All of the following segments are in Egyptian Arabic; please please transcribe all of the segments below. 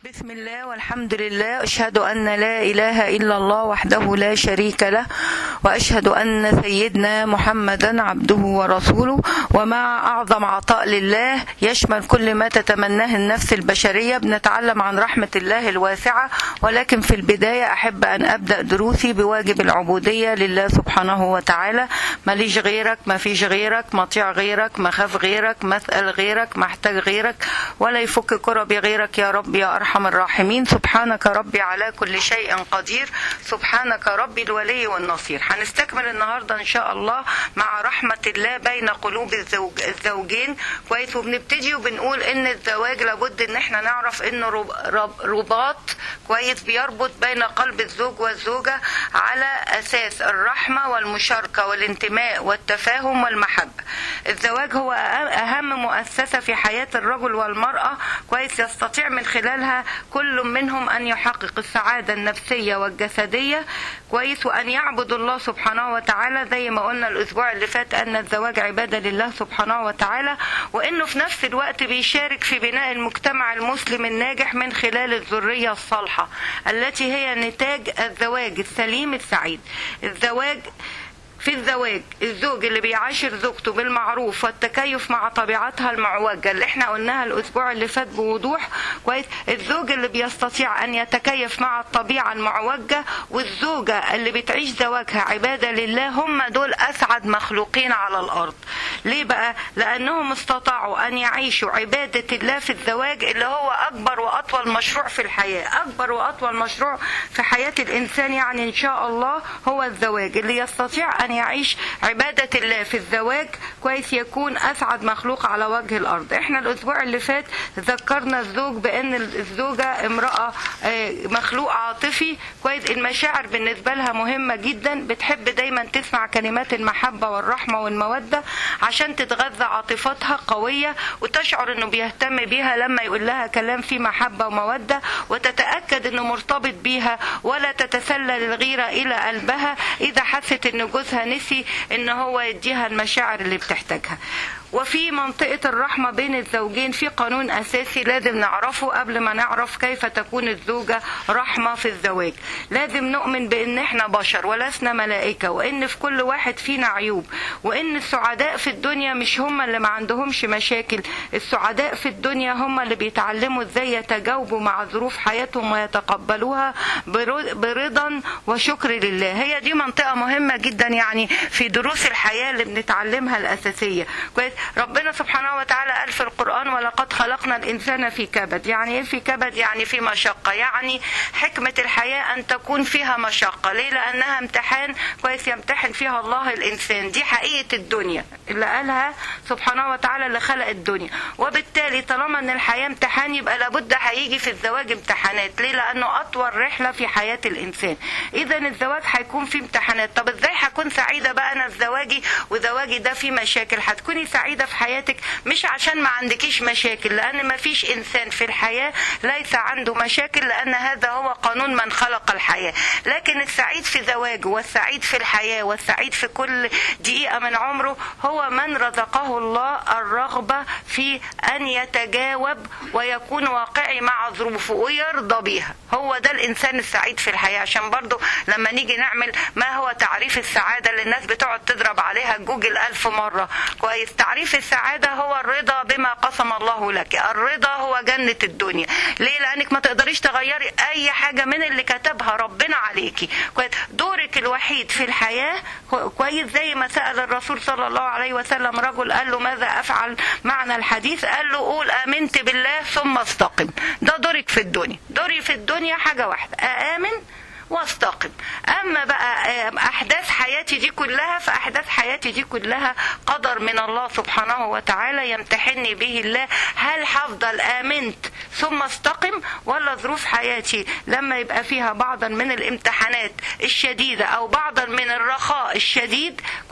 بسم الله والحمد لله أشهد أن لا إله إلا الله وحده لا شريك له وأشهد أن سيدنا محمدا عبده ورسوله ومع أعظم عطاء لله يشمل كل ما تتمناه النفس البشرية بنتعلم عن رحمة الله الواسعة ولكن في البداية أحب أن أبدأ دروسي بواجب العبودية لله سبحانه وتعالى ماليش غيرك ما فيش غيرك مطيع غيرك مخاف غيرك مسأل غيرك محتاج غيرك ولا يفك كربي غيرك يا رب يا أرحم الراحمين سبحانك ربي على كل شيء قدير سبحانك ربي الولي والنصير هنستكمل النهاردة إن شاء الله مع رحمة الله بين قلوب الزوج الزوجين كويس وبنبتدي وبنقول إن الزواج لابد إن احنا نعرف إنه رب رب رباط كويس بيربط بين قلب الزوج والزوجة على أساس الرحمة والمشاركة والانتماء والتفاهم والمحبة الزواج هو أهم مؤسسة في حياة الرجل والمرأة كويس يستطيع من خلالها كل منهم أن يحقق السعادة النفسية والجسدية كويس وأن يعبد الله سبحانه وتعالى زي ما قلنا الأسبوع اللي فات أن الزواج عبادة لله سبحانه وتعالى وأنه في نفس الوقت بيشارك في بناء المجتمع المسلم الناجح من خلال الذرية الصالحة التي هي نتاج الزواج السليم السعيد الزواج في الزواج الزوج اللي بيعاشر زوجته بالمعروف والتكيف مع طبيعتها المعوجة اللي احنا قلناها الأسبوع اللي فات بوضوح كويس الزوج اللي بيستطيع أن يتكيف مع الطبيعة المعوجة والزوجة اللي بتعيش زواجها عبادة لله هم دول أسعد مخلوقين على الأرض ليه بقى؟ لأنهم استطاعوا أن يعيشوا عبادة الله في الزواج اللي هو أكبر وأطول مشروع في الحياة أكبر وأطول مشروع في حياة الإنسان يعني إن شاء الله هو الزواج اللي يستطيع أن يعيش عبادة الله في الزواج كويس يكون أسعد مخلوق على وجه الأرض احنا الأسبوع اللي فات ذكرنا الزوج بأن الزوجة امرأة مخلوق عاطفي كويس المشاعر بالنسبة لها مهمة جدا بتحب دايما تسمع كلمات المحبة والرحمة والمودة عشان تتغذى عاطفتها قوية وتشعر انه بيهتم بيها لما يقول لها كلام فيه محبة ومودة وتتأكد انه مرتبط بيها ولا تتسلل الغيرة الى قلبها اذا حست ان جوزها نسي ان هو يديها المشاعر اللي بتحتاجها وفي منطقة الرحمة بين الزوجين في قانون أساسي لازم نعرفه قبل ما نعرف كيف تكون الزوجة رحمة في الزواج لازم نؤمن بأن احنا بشر ولسنا ملائكة وأن في كل واحد فينا عيوب وأن السعداء في الدنيا مش هم اللي ما عندهمش مشاكل السعداء في الدنيا هم اللي بيتعلموا ازاي يتجاوبوا مع ظروف حياتهم ويتقبلوها برضا وشكر لله هي دي منطقة مهمة جدا يعني في دروس الحياة اللي بنتعلمها الأساسية كويس ربنا سبحانه وتعالى قال في القرآن ولقد خلقنا الإنسان في كبد يعني إيه في كبد يعني في مشقة يعني حكمة الحياة أن تكون فيها مشقة ليه لأنها امتحان كويس يمتحن فيها الله الإنسان دي حقيقة الدنيا اللي قالها سبحانه وتعالى اللي خلق الدنيا وبالتالي طالما أن الحياة امتحان يبقى لابد هيجي في الزواج امتحانات ليه لأنه أطول رحلة في حياة الإنسان إذا الزواج هيكون فيه امتحانات طب إزاي هكون سعيدة بقى أنا في زواجي وزواجي ده فيه مشاكل هتكوني سعيدة في حياتك مش عشان ما عندكيش مشاكل لأن ما فيش إنسان في الحياة ليس عنده مشاكل لأن هذا هو قانون من خلق الحياة لكن السعيد في زواجه والسعيد في الحياة والسعيد في كل دقيقة من عمره هو من رزقه الله الرغبة في أن يتجاوب ويكون واقعي مع ظروفه ويرضى بيها هو ده الإنسان السعيد في الحياة عشان برضو لما نيجي نعمل ما هو تعريف السعادة اللي الناس بتقعد تضرب عليها جوجل ألف مرة كويس تعريف السعادة هو الرضا بما قسم الله لك الرضا هو جنة الدنيا ليه لأنك ما تقدريش تغيري أي حاجة من اللي كتبها ربنا عليكي كويس دورك الوحيد في الحياة كويس زي ما سأل الرسول صلى الله عليه وسلم رجل قال له ماذا أفعل معنى الحديث قال له قول آمنت بالله ثم استقم ده دورك في الدنيا دوري في الدنيا حاجة واحدة آمن واستقم اما بقى احداث حياتي دي كلها فاحداث حياتي دي كلها قدر من الله سبحانه وتعالى يمتحني به الله هل هفضل امنت ثم استقم ولا ظروف حياتي لما يبقى فيها بعضا من الامتحانات الشديده او بعضا من الرخاء الشديد كويس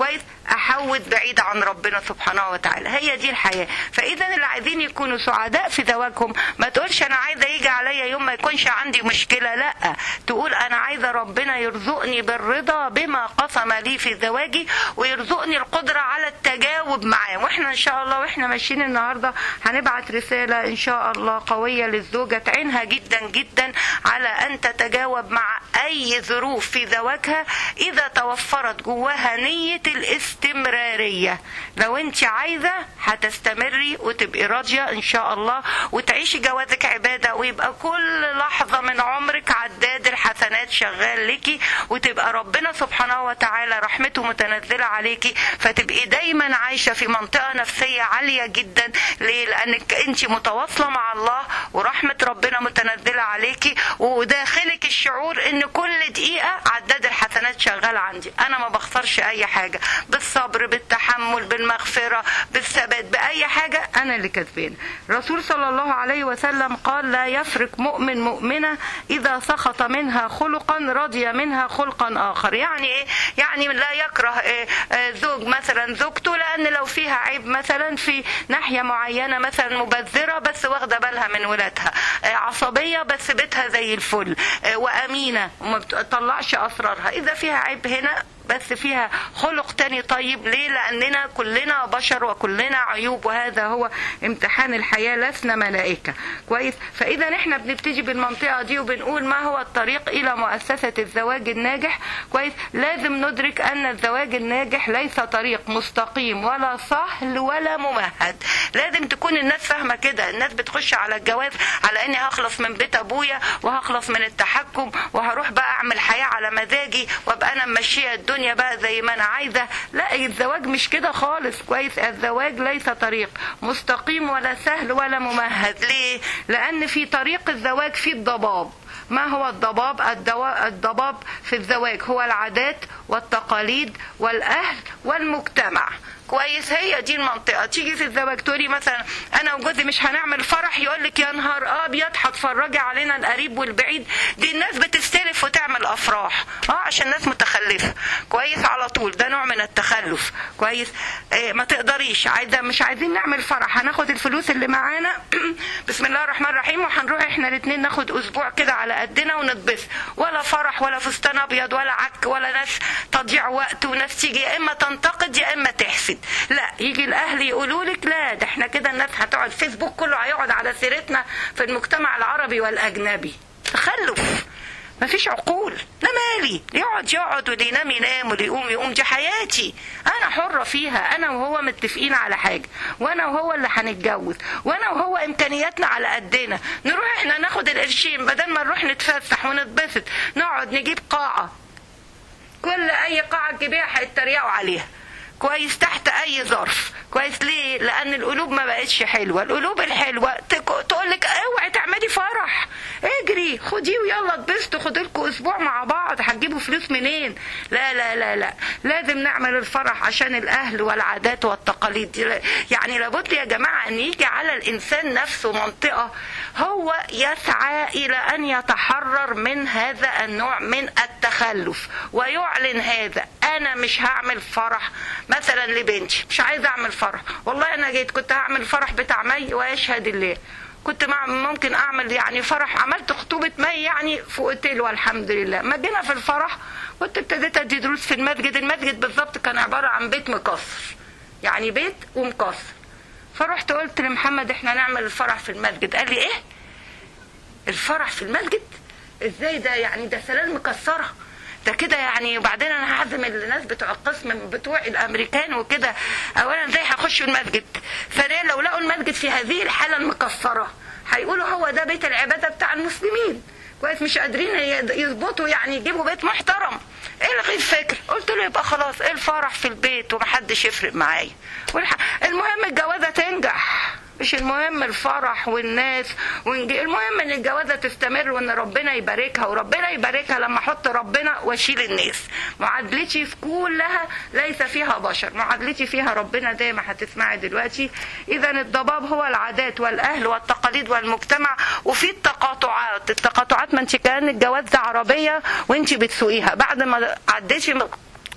احود بعيد عن ربنا سبحانه وتعالى هي دي الحياه فاذا اللي عايزين يكونوا سعداء في زواجهم ما تقولش انا عايزه يجي عليا يوم ما يكونش عندي مشكله لا تقول انا عايزه ربنا يرزقني بالرضا بما قسم لي في زواجي ويرزقني القدره على التجاوب معاه واحنا ان شاء الله واحنا ماشيين النهارده هنبعت رساله ان شاء الله قويه للزوجه تعينها جدا جدا على ان تتجاوب مع اي ظروف في زواجها اذا توفرت جواها نيه الاستمراريه لو انت عايزه هتستمري وتبقي راضيه ان شاء الله وتعيشي جوازك عباده ويبقى كل لحظه من عمرك عداد الحسنات شغال ليكي وتبقى ربنا سبحانه وتعالى رحمته متنزله عليكي فتبقي دايما عايشه في منطقه نفسيه عاليه جدا ليه لانك انت متواصله مع الله ورحمه ربنا متنزله عليكي وداخلك الشعور ان كل دقيقه عداد الحسنات شغال عندي انا ما بخسرش اي حاجه بالصبر بالتحمل بالمغفره بالثبات باي حاجه انا اللي كسبان الرسول صلى الله عليه وسلم قال لا يفرق مؤمن مؤمنه اذا سخط منها خلقا رضي منها خلقا اخر يعني ايه يعني لا يكره إيه آه زوج مثلا زوجته لان لو فيها عيب مثلا في ناحيه معينه مثلا مبذره بس واخده بالها من ولادها آه عصبيه بس بيتها زي الفل آه وامينه وما بتطلعش اسرارها اذا فيها عيب هنا بس فيها خلق تاني طيب ليه لاننا كلنا بشر وكلنا عيوب وهذا هو امتحان الحياه لسنا ملائكه كويس فاذا احنا بنبتدي بالمنطقه دي وبنقول ما هو الطريق الى مؤسسه الزواج الناجح كويس لازم ندرك ان الزواج الناجح ليس طريق مستقيم ولا سهل ولا ممهد لازم تكون الناس فاهمه كده الناس بتخش على الجواز على اني هخلص من بيت ابويا وهخلص من التحكم وهروح بقى اعمل حياه على مزاجي وابقى انا ماشيه الدنيا بقى زي ما انا عايزه لا الزواج مش كده خالص كويس الزواج ليس طريق مستقيم ولا سهل ولا ممهد ليه لان في طريق الزواج في الضباب ما هو الضباب الضباب في الزواج هو العادات والتقاليد والاهل والمجتمع كويس هي دي المنطقه تيجي في الزواج تقولي مثلا انا وجوزي مش هنعمل فرح يقول لك يا نهار ابيض هتفرجي علينا القريب والبعيد دي الناس بتستلف وتعمل افراح اه عشان الناس متخلفه كويس على طول ده نوع من التخلف كويس آه ما تقدريش عايزه مش عايزين نعمل فرح هناخد الفلوس اللي معانا بسم الله الرحمن الرحيم وهنروح احنا الاثنين ناخد اسبوع كده على قدنا ونتبسط ولا فرح ولا فستان ابيض ولا عك ولا ناس تضيع وقت وناس تيجي يا اما تنتقد يا اما تحسد لا يجي الاهل يقولوا لك لا ده احنا كده الناس هتقعد فيسبوك كله هيقعد على سيرتنا في المجتمع العربي والاجنبي تخلف مفيش عقول لا مالي يقعد يقعد واللي ينام ينام واللي يقوم يقوم دي حياتي انا حره فيها انا وهو متفقين على حاجه وانا وهو اللي هنتجوز وانا وهو امكانياتنا على قدنا نروح احنا ناخد القرشين بدل ما نروح نتفسح ونتبسط نقعد نجيب قاعه كل اي قاعه تجيبيها هيتريقوا عليها كويس تحت اي ظرف كويس ليه لان القلوب ما بقتش حلوه القلوب الحلوه تقول لك اوعي تعملي فرح اجري خديه ويلا اتبسطوا خدوا لكم اسبوع مع بعض هتجيبوا فلوس منين لا لا لا لا لازم نعمل الفرح عشان الاهل والعادات والتقاليد يعني لابد يا جماعه ان يجي على الانسان نفسه منطقه هو يسعى الى ان يتحرر من هذا النوع من التخلف ويعلن هذا انا مش هعمل فرح مثلا لبنتي مش عايزه اعمل فرح والله انا جيت كنت هعمل فرح بتاع مي ويشهد الله كنت مع ممكن اعمل يعني فرح عملت خطوبه مي يعني في اوتيل والحمد لله ما جينا في الفرح كنت ابتديت ادي دروس في المسجد المسجد بالظبط كان عباره عن بيت مكسر يعني بيت ومكسر فرحت قلت لمحمد احنا نعمل الفرح في المسجد قال لي ايه الفرح في المسجد ازاي ده يعني ده سلال مكسره ده كده يعني وبعدين انا هعزم الناس بتوع القسم بتوع الامريكان وكده اولا ازاي هيخشوا المسجد ثانيا لو لقوا المسجد في هذه الحاله المكسره هيقولوا هو ده بيت العباده بتاع المسلمين كويس مش قادرين يظبطوا يعني يجيبوا بيت محترم الغي الفكر قلت له يبقى خلاص ايه الفرح في البيت ومحدش يفرق معايا المهم الجوازه تنجح مش المهم الفرح والناس ونجي المهم ان الجوازه تستمر وان ربنا يباركها وربنا يباركها لما احط ربنا واشيل الناس معادلتي في كلها ليس فيها بشر معادلتي فيها ربنا زي ما هتسمعي دلوقتي اذا الضباب هو العادات والاهل والتقاليد والمجتمع وفي التقاطعات التقاطعات ما انت كان الجواز ده عربيه وانت بتسوقيها بعد ما عديتي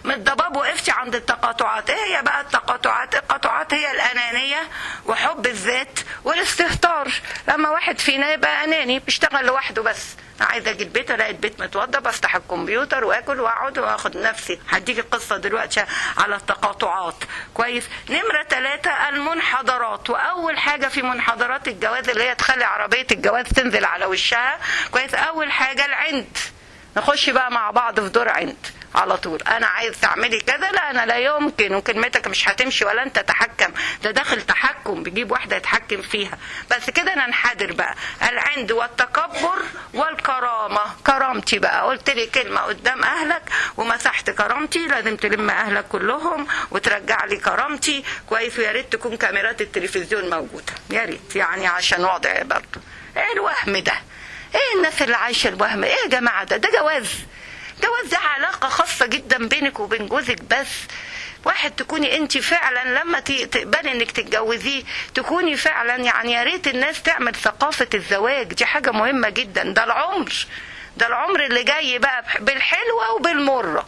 من الضباب وقفتي عند التقاطعات ايه هي بقى التقاطعات التقاطعات هي الانانيه وحب الذات والاستهتار لما واحد فينا يبقى اناني بيشتغل لوحده بس انا عايزه اجي البيت الاقي البيت متوضب افتح الكمبيوتر واكل واقعد واخد نفسي هديك القصه دلوقتي على التقاطعات كويس نمره ثلاثة المنحدرات واول حاجه في منحدرات الجواز اللي هي تخلي عربيه الجواز تنزل على وشها كويس اول حاجه العند نخش بقى مع بعض في دور عند على طول انا عايز تعملي كذا لا انا لا يمكن وكلمتك مش هتمشي ولا انت تحكم ده داخل تحكم بيجيب واحده يتحكم فيها بس كده ننحدر بقى العند والتكبر والكرامه كرامتي بقى قلت لي كلمه قدام اهلك ومسحت كرامتي لازم تلم اهلك كلهم وترجع لي كرامتي كويس ويا ريت تكون كاميرات التلفزيون موجوده يا ريت يعني عشان وضع برضه ايه الوهم ده ايه الناس اللي عايشه الوهم ايه يا جماعه ده ده جواز جواز ده علاقة خاصة جدا بينك وبين جوزك بس واحد تكوني انت فعلا لما تقبلي انك تتجوزيه تكوني فعلا يعني يا ريت الناس تعمل ثقافة الزواج دي حاجة مهمة جدا ده العمر ده العمر اللي جاي بقى بالحلوة وبالمرة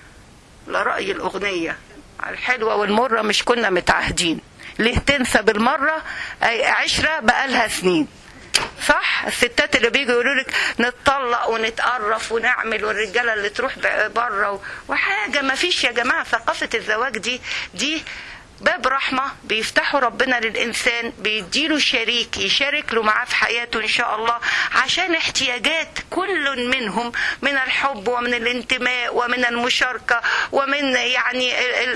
لا رأي الأغنية الحلوة والمرة مش كنا متعهدين ليه تنسى بالمرة عشرة بقالها سنين صح الستات اللي بيجوا يقولوا لك نتطلق ونتقرف ونعمل والرجاله اللي تروح بره وحاجه ما فيش يا جماعه ثقافه الزواج دي دي باب رحمة بيفتحوا ربنا للإنسان بيديله شريك يشارك له معاه في حياته إن شاء الله عشان احتياجات كل منهم من الحب ومن الانتماء ومن المشاركة ومن يعني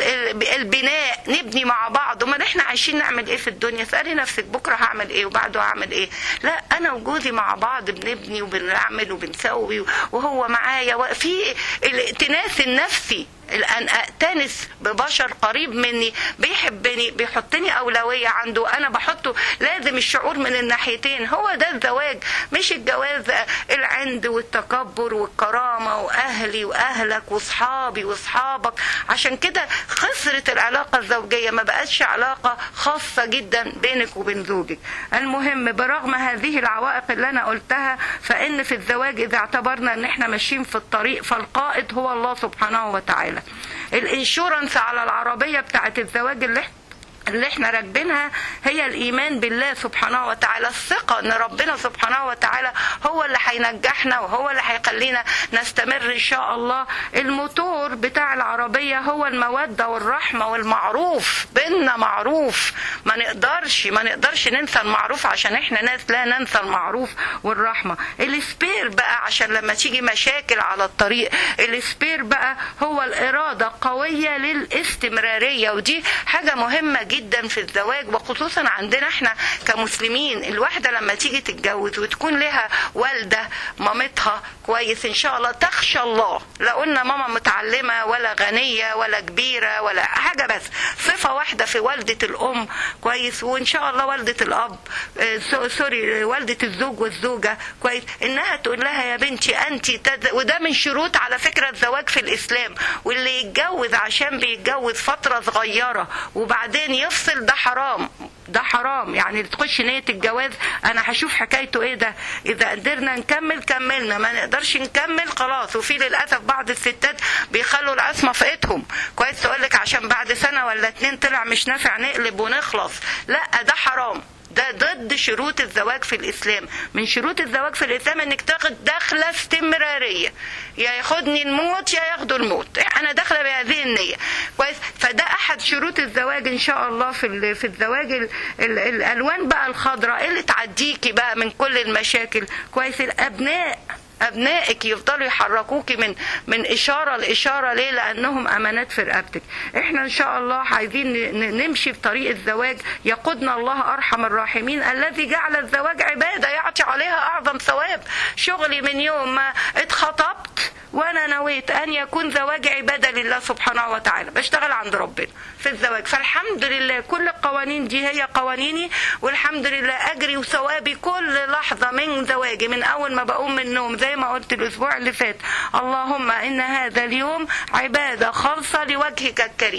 البناء نبني مع بعض وما احنا عايشين نعمل ايه في الدنيا اسألي نفسك بكرة هعمل ايه وبعده هعمل ايه لا أنا وجوزي مع بعض بنبني وبنعمل وبنسوي وهو معايا في الائتناس النفسي الان اتنس ببشر قريب مني بيحبني بيحطني اولويه عنده انا بحطه لازم الشعور من الناحيتين هو ده الزواج مش الجواز العند والتكبر والكرامه واهلي واهلك واصحابي واصحابك عشان كده خسرت العلاقه الزوجيه ما بقتش علاقه خاصه جدا بينك وبين زوجك المهم برغم هذه العوائق اللي انا قلتها فان في الزواج اذا اعتبرنا ان احنا ماشيين في الطريق فالقائد هو الله سبحانه وتعالى الانشورنس على العربية بتاعت الزواج اللي اللي احنا راكبينها هي الايمان بالله سبحانه وتعالى الثقه ان ربنا سبحانه وتعالى هو اللي هينجحنا وهو اللي هيخلينا نستمر ان شاء الله الموتور بتاع العربيه هو الموده والرحمه والمعروف بينا معروف ما نقدرش ما نقدرش ننسى المعروف عشان احنا ناس لا ننسى المعروف والرحمه السبير بقى عشان لما تيجي مشاكل على الطريق السبير بقى هو الاراده قويه للاستمراريه ودي حاجه مهمه جدا في الزواج وخصوصا عندنا احنا كمسلمين الواحدة لما تيجي تتجوز وتكون لها والدة مامتها كويس ان شاء الله تخشى الله لا قلنا ماما متعلمة ولا غنية ولا كبيرة ولا حاجة بس صفة واحدة في والدة الام كويس وان شاء الله والدة الاب اه سوري والدة الزوج والزوجة كويس انها تقول لها يا بنتي انت تد... وده من شروط على فكرة الزواج في الاسلام واللي يتجوز عشان بيتجوز فترة صغيرة وبعدين يفصل ده حرام ده حرام يعني تخش نية الجواز انا هشوف حكايته ايه ده اذا قدرنا نكمل كملنا ما نقدرش نكمل خلاص وفي للاسف بعض الستات بيخلوا العصمة في ايدهم كويس تقول لك عشان بعد سنة ولا اتنين طلع مش نافع نقلب ونخلص لا ده حرام ده ضد شروط الزواج في الاسلام من شروط الزواج في الاسلام انك تاخد دخله استمراريه يا ياخدني الموت يا ياخدوا الموت انا داخله بهذه النيه كويس فده احد شروط الزواج ان شاء الله في في الزواج ال ال الالوان بقى الخضراء اللي تعديكي بقى من كل المشاكل كويس الابناء ابنائك يفضلوا يحركوكي من من اشاره لاشاره ليه لانهم امانات في رقبتك احنا ان شاء الله عايزين نمشي في طريق الزواج يقودنا الله ارحم الراحمين الذي جعل الزواج عباده يعطي عليها اعظم ثواب شغلي من يوم ما اتخطبت وانا نويت ان يكون زواجي عباده لله سبحانه وتعالى بشتغل عند ربنا في الزواج فالحمد لله كل القوانين دي هي قوانيني والحمد لله اجري وثوابي كل لحظه من زواجي من اول ما بقوم من النوم زي ما قلت الاسبوع اللي فات اللهم ان هذا اليوم عباده خالصه لوجهك الكريم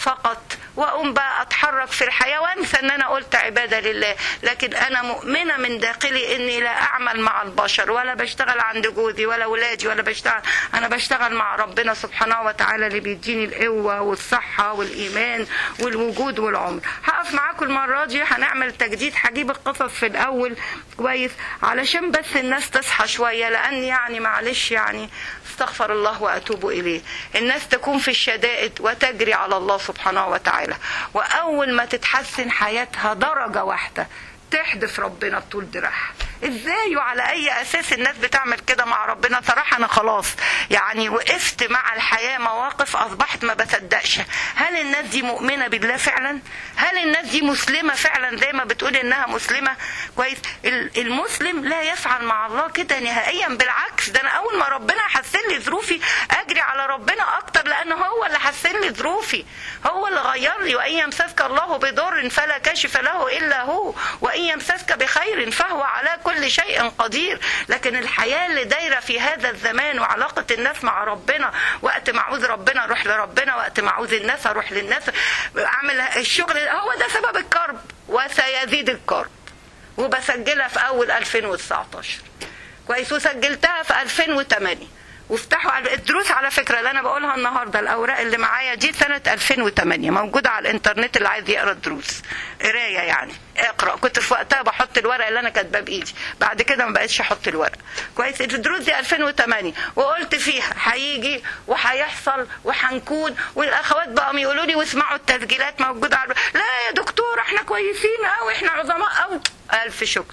فقط واقوم بقى اتحرك في الحياه وانسى ان انا قلت عباده لله لكن انا مؤمنه من داخلي اني لا اعمل مع البشر ولا بشتغل عند جوزي ولا ولادي ولا بشتغل انا بشتغل مع ربنا سبحانه وتعالى اللي بيديني القوه والصحه والايمان والوجود والعمر هقف معاكم المره دي هنعمل تجديد هجيب القصص في الاول كويس علشان بس الناس تصحى شويه لان يعني معلش يعني استغفر الله واتوب اليه الناس تكون في الشدائد وتجري على الله سبحانه وتعالى واول ما تتحسن حياتها درجه واحده تحدث ربنا طول دراعها ازاي وعلى اي اساس الناس بتعمل كده مع ربنا صراحه انا خلاص يعني وقفت مع الحياه مواقف اصبحت ما بصدقش هل الناس دي مؤمنه بالله فعلا هل الناس دي مسلمه فعلا زي ما بتقول انها مسلمه كويس المسلم لا يفعل مع الله كده نهائيا بالعكس ده انا اول ما ربنا حسن لي ظروفي اجري على ربنا اكتر لان هو اللي حسن لي ظروفي هو اللي غير لي وان يمسسك الله بضر فلا كاشف له الا هو وان يمسسك بخير فهو على كل شيء قدير لكن الحياة اللي دايرة في هذا الزمان وعلاقة الناس مع ربنا وقت ما عاوز ربنا اروح لربنا وقت ما عاوز الناس اروح للناس اعمل الشغل هو ده سبب الكرب وسيزيد الكرب وبسجلها في اول 2019 كويس وسجلتها في 2008 وافتحوا على الدروس على فكره اللي انا بقولها النهارده الاوراق اللي معايا دي سنه 2008 موجوده على الانترنت اللي عايز يقرا الدروس قرايه يعني اقرا كنت في وقتها بحط الورق اللي انا كاتباه بايدي بعد كده ما بقتش احط الورق كويس الدروس دي 2008 وقلت فيها هيجي وهيحصل وهنكون والاخوات بقوا يقولوا لي واسمعوا التسجيلات موجوده على لا يا دكتور احنا كويسين قوي احنا عظماء قوي الف شكر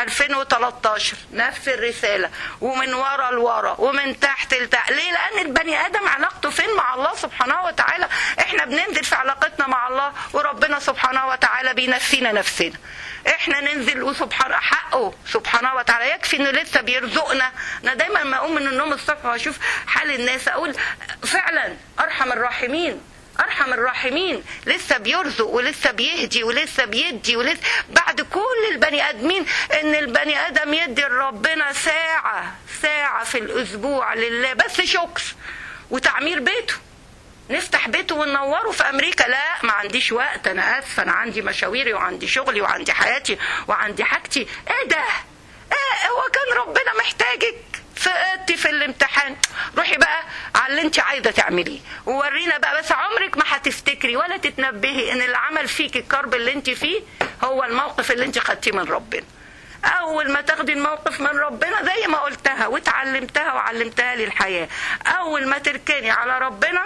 2013 نفس الرسالة ومن ورا لورا ومن تحت لتحت ليه لأن البني آدم علاقته فين مع الله سبحانه وتعالى احنا بننزل في علاقتنا مع الله وربنا سبحانه وتعالى بينسينا نفسنا احنا ننزل وسبحان حقه سبحانه وتعالى يكفي انه لسه بيرزقنا انا دايما ما اقوم من النوم الصبح واشوف حال الناس اقول فعلا ارحم الراحمين ارحم الراحمين لسه بيرزق ولسه بيهدي ولسه بيدي ولسه بعد كل البني ادمين ان البني ادم يدي لربنا ساعه ساعه في الاسبوع لله بس شكر وتعمير بيته نفتح بيته وننوره في امريكا لا ما عنديش وقت انا اسفه انا عندي مشاويري وعندي شغلي وعندي حياتي وعندي حاجتي ايه ده ايه هو كان ربنا محتاجك سقطتي في الامتحان روحي بقى على اللي انت عايزه تعمليه وورينا بقى بس عمرك ما هتفتكري ولا تتنبهي ان اللي عمل فيك الكرب اللي انت فيه هو الموقف اللي انت خدتيه من ربنا اول ما تاخدي الموقف من ربنا زي ما قلتها وتعلمتها وعلمتها للحياه اول ما تركني على ربنا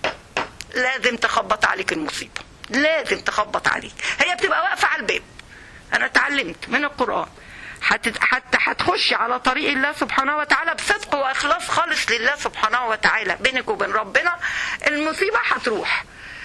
لازم تخبط عليك المصيبه لازم تخبط عليك هي بتبقى واقفه على الباب انا اتعلمت من القران حتى هتخشي على طريق الله سبحانه وتعالى بصدق واخلاص خالص لله سبحانه وتعالى بينك وبين ربنا المصيبه هتروح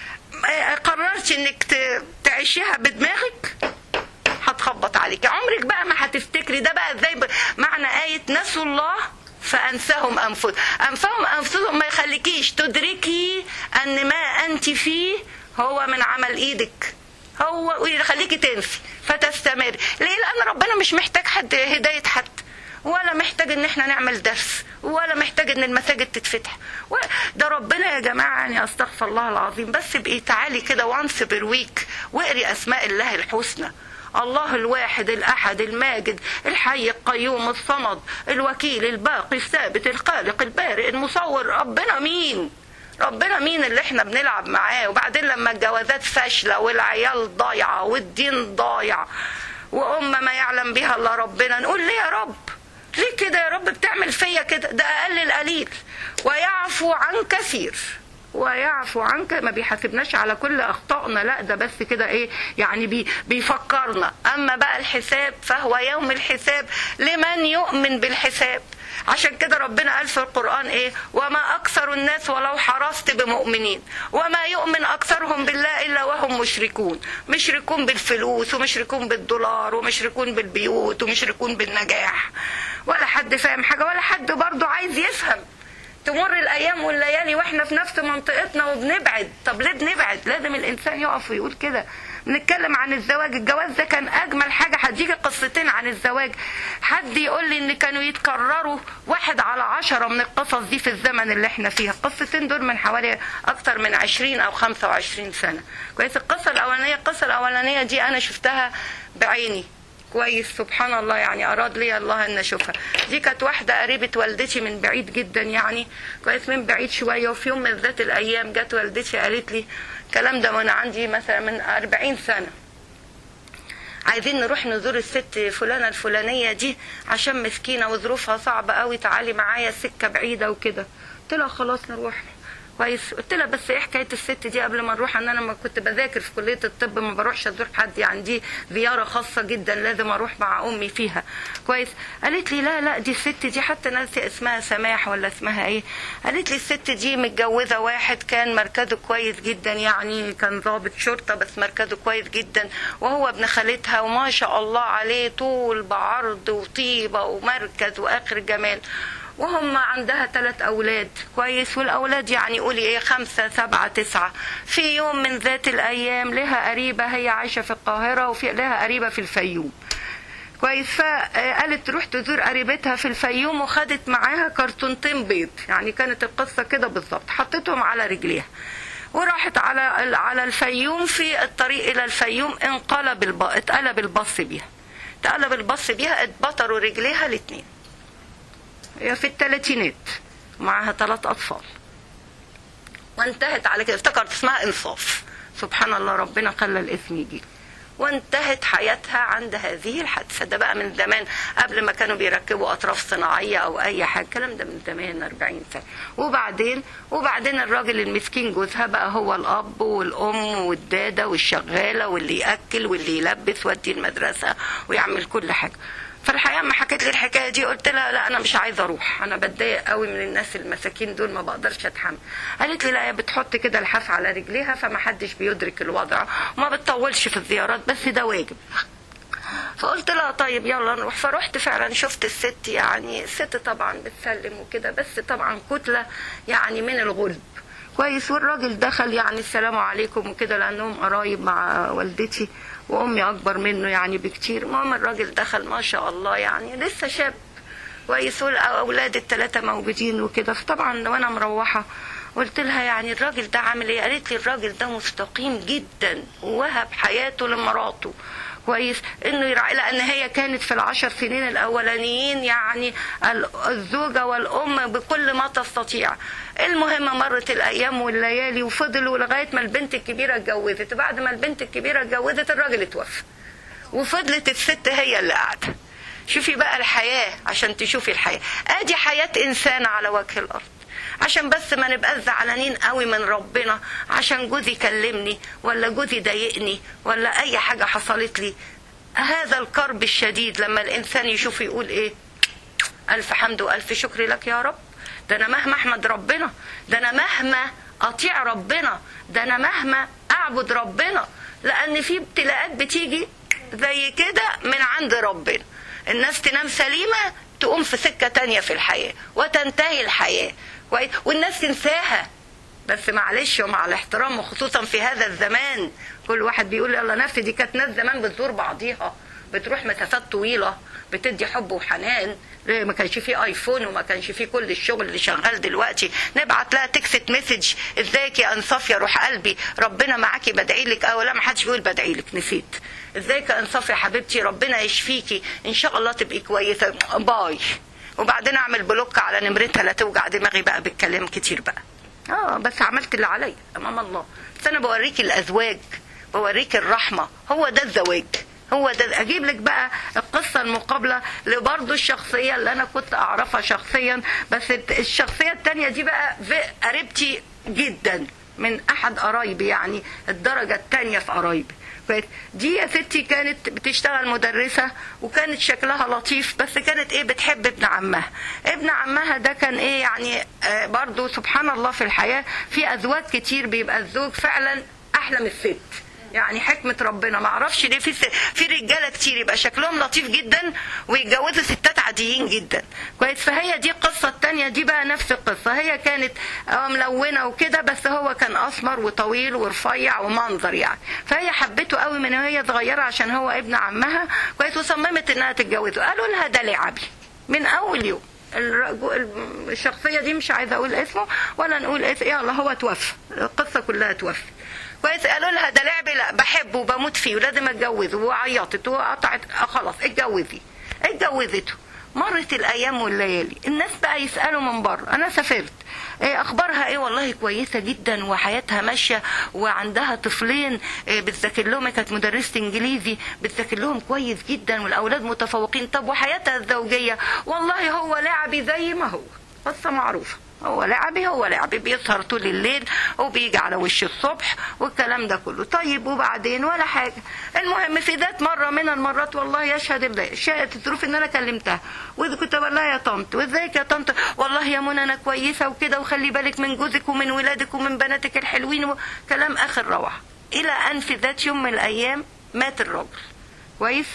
قررت انك تعيشيها بدماغك هتخبط عليك عمرك بقى ما هتفتكري ده بقى ازاي معنى آية نسوا الله فأنساهم أنفسهم أنفاهم أنفسهم ما يخليكيش تدركي أن ما أنت فيه هو من عمل إيدك هو ويخليكي تنسي فتستمر ليه لان ربنا مش محتاج حد هدايه حد ولا محتاج ان احنا نعمل درس ولا محتاج ان المساجد تتفتح ده ربنا يا جماعه يعني استغفر الله العظيم بس بقي تعالي كده وانس بير ويك واقري اسماء الله الحسنى الله الواحد الأحد الماجد الحي القيوم الصمد الوكيل الباقي الثابت الخالق البارئ المصور ربنا مين ربنا مين اللي احنا بنلعب معاه وبعدين لما الجوازات فاشلة والعيال ضايعة والدين ضايع وأمة ما يعلم بها إلا ربنا نقول ليه يا رب ليه كده يا رب بتعمل فيا كده ده أقل القليل ويعفو عن كثير ويعفو عنك ما بيحاسبناش على كل اخطائنا لا ده بس كده ايه يعني بي بيفكرنا اما بقى الحساب فهو يوم الحساب لمن يؤمن بالحساب عشان كده ربنا قال في القرآن ايه وما اكثر الناس ولو حرصت بمؤمنين وما يؤمن اكثرهم بالله الا وهم مشركون مشركون بالفلوس ومشركون بالدولار ومشركون بالبيوت ومشركون بالنجاح ولا حد فاهم حاجة ولا حد برضه عايز يفهم تمر الايام والليالي واحنا في نفس منطقتنا وبنبعد طب ليه بنبعد لازم الانسان يقف ويقول كده نتكلم عن الزواج الجواز ده كان اجمل حاجه هديكي قصتين عن الزواج حد يقول لي ان كانوا يتكرروا واحد على عشرة من القصص دي في الزمن اللي احنا فيها القصتين دول من حوالي اكتر من 20 او 25 سنه كويس القصه الاولانيه القصه الاولانيه دي انا شفتها بعيني كويس سبحان الله يعني اراد لي الله ان اشوفها دي كانت واحده قريبه والدتي من بعيد جدا يعني كويس من بعيد شويه وفي يوم من ذات الايام جت والدتي قالت لي الكلام ده وانا عندي مثلا من 40 سنه عايزين نروح نزور الست فلانه الفلانيه دي عشان مسكينه وظروفها صعبه قوي تعالي معايا سكه بعيده وكده قلت لها خلاص نروح كويس قلت لها بس ايه حكايه الست دي قبل ما نروح ان انا لما كنت بذاكر في كليه الطب ما بروحش ازور حد يعني دي زياره خاصه جدا لازم اروح مع امي فيها كويس قالت لي لا لا دي الست دي حتى ناسي اسمها سماح ولا اسمها ايه قالت لي الست دي متجوزه واحد كان مركزه كويس جدا يعني كان ضابط شرطه بس مركزه كويس جدا وهو ابن خالتها وما شاء الله عليه طول بعرض وطيبه ومركز واخر جمال وهم عندها ثلاث أولاد كويس والأولاد يعني قولي إيه خمسة سبعة تسعة في يوم من ذات الأيام لها قريبة هي عايشة في القاهرة وفي لها قريبة في الفيوم كويس فقالت تروح تزور قريبتها في الفيوم وخدت معاها كرتونتين بيض يعني كانت القصة كده بالظبط حطيتهم على رجليها وراحت على على الفيوم في الطريق الى الفيوم انقلب الب... اتقلب الباص بيها اتقلب الباص بيها اتبطروا رجليها الاثنين هي في الثلاثينات ومعاها ثلاث أطفال وانتهت على كده افتكرت اسمها إنصاف سبحان الله ربنا خلى الاسم يجي وانتهت حياتها عند هذه الحادثة ده بقى من زمان قبل ما كانوا بيركبوا أطراف صناعية أو أي حاجة الكلام ده من زمان 40 سنة وبعدين وبعدين الراجل المسكين جوزها بقى هو الأب والأم والدادة والشغالة واللي يأكل واللي يلبس ودي المدرسة ويعمل كل حاجة فالحقيقه ما حكيت لي الحكايه دي قلت لها لا انا مش عايزه اروح انا بتضايق قوي من الناس المساكين دول ما بقدرش اتحمل قالت لي لا هي بتحط كده الحاف على رجليها فما حدش بيدرك الوضع وما بتطولش في الزيارات بس ده واجب فقلت لها طيب يلا نروح فرحت فعلا شفت الست يعني الست طبعا بتسلم وكده بس طبعا كتله يعني من الغلب كويس والراجل دخل يعني السلام عليكم وكده لانهم قرايب مع والدتي وامي اكبر منه يعني بكتير المهم الراجل دخل ما شاء الله يعني لسه شاب كويس والاولاد الثلاثه موجودين وكده فطبعا وانا مروحه قلت لها يعني الراجل ده عامل ايه قالت لي الراجل ده مستقيم جدا ووهب حياته لمراته كويس انه يراعي لان هي كانت في العشر سنين الاولانيين يعني الزوجه والام بكل ما تستطيع المهم مرت الايام والليالي وفضلوا لغايه ما البنت الكبيره اتجوزت بعد ما البنت الكبيره اتجوزت الراجل اتوفى وفضلت الست هي اللي قاعده شوفي بقى الحياه عشان تشوفي الحياه ادي حياه انسان على وجه الارض عشان بس ما نبقى زعلانين قوي من ربنا عشان جوزي كلمني ولا جوزي ضايقني ولا اي حاجه حصلت لي هذا الكرب الشديد لما الانسان يشوف يقول ايه الف حمد والف شكر لك يا رب ده انا مهما احمد ربنا ده انا مهما اطيع ربنا ده انا مهما اعبد ربنا لان في ابتلاءات بتيجي زي كده من عند ربنا الناس تنام سليمه تقوم في سكه تانية في الحياه وتنتهي الحياه والناس تنساها بس معلش ومع الاحترام وخصوصا في هذا الزمان كل واحد بيقول يلا نفسي دي كانت ناس زمان بتزور بعضيها بتروح مسافات طويله بتدي حب وحنان ما كانش فيه ايفون وما كانش فيه كل الشغل اللي شغال دلوقتي نبعت لها تكست مسج ازيك يا انصاف يا روح قلبي ربنا معاكي بدعي لك اه لا ما حدش بيقول بدعي لك نسيت ازيك يا انصاف يا حبيبتي ربنا يشفيكي ان شاء الله تبقي كويسه باي وبعدين اعمل بلوك على نمرتها لا توجع دماغي بقى بالكلام كتير بقى اه بس عملت اللي عليا امام الله بس انا بوريكي الازواج بوريكي الرحمه هو ده الزواج هو ده اجيب لك بقى القصه المقابله لبرضه الشخصيه اللي انا كنت اعرفها شخصيا بس الشخصيه الثانيه دي بقى قريبتي جدا من احد قرايبي يعني الدرجه الثانيه في قرايبي دي يا ستي كانت بتشتغل مدرسة وكانت شكلها لطيف بس كانت ايه بتحب ابن عمها ابن عمها ده كان ايه يعني آه برضو سبحان الله في الحياة في ازواج كتير بيبقى الزوج فعلا احلى من الست يعني حكمة ربنا ما اعرفش ليه في س... في رجاله كتير يبقى شكلهم لطيف جدا ويتجوزوا ستات عاديين جدا كويس فهي دي القصة التانية دي بقى نفس القصة هي كانت آه، ملونة وكده بس هو كان اسمر وطويل ورفيع ومنظر يعني فهي حبته قوي من وهي صغيرة عشان هو ابن عمها كويس وصممت انها تتجوزه قالوا لها ده لعبي من اول يوم الرجو- الشخصية دي مش عايزة اقول اسمه ولا نقول اسم يلا هو توفى القصة كلها توفى كويس قالوا لها ده لعبي لا بحبه وبموت فيه ولازم اتجوزه وعيطت وقطعت آه خلاص اتجوزي اتجوزته مرت الايام والليالي الناس بقى يسالوا من بره انا سافرت إيه اخبارها ايه والله كويسه جدا وحياتها ماشيه وعندها طفلين إيه بتذاكر لهم كانت مدرسه انجليزي بتذاكر لهم كويس جدا والاولاد متفوقين طب وحياتها الزوجيه والله هو لعبي زي ما هو قصه معروفه هو لعبي هو لعبي بيسهر طول الليل وبيجي على وش الصبح والكلام ده كله طيب وبعدين ولا حاجة المهم في ذات مرة من المرات والله يشهد الله شاءت الظروف ان انا كلمتها واذا كنت بقول لها يا طنط وازيك يا طنط والله يا منى انا كويسة وكده وخلي بالك من جوزك ومن ولادك ومن بناتك الحلوين وكلام اخر روعة الى ان في ذات يوم من الايام مات الراجل كويس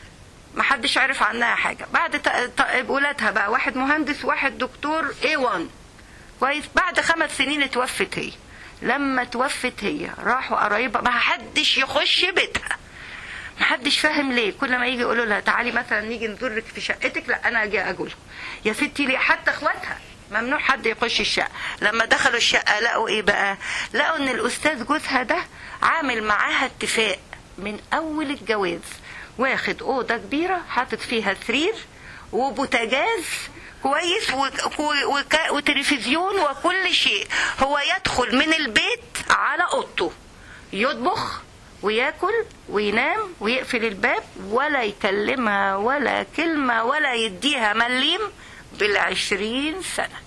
محدش عرف عنها حاجة بعد ت- ت- ولادها بقى واحد مهندس واحد دكتور A1 كويس بعد خمس سنين اتوفت هي لما توفت هي راحوا قرايبها ما حدش يخش بيتها ما حدش فاهم ليه كل ما يجي يقولوا لها تعالي مثلا نيجي نزورك في شقتك لا انا اجي اقول يا ستي ليه حتى اخواتها ممنوع حد يخش الشقه لما دخلوا الشقه لقوا ايه بقى لقوا ان الاستاذ جوزها ده عامل معاها اتفاق من اول الجواز واخد اوضه كبيره حاطط فيها سرير وبوتاجاز كويس و... و... وك... وتلفزيون وكل شيء هو يدخل من البيت على اوضته يطبخ وياكل وينام ويقفل الباب ولا يكلمها ولا كلمة ولا يديها مليم بالعشرين سنة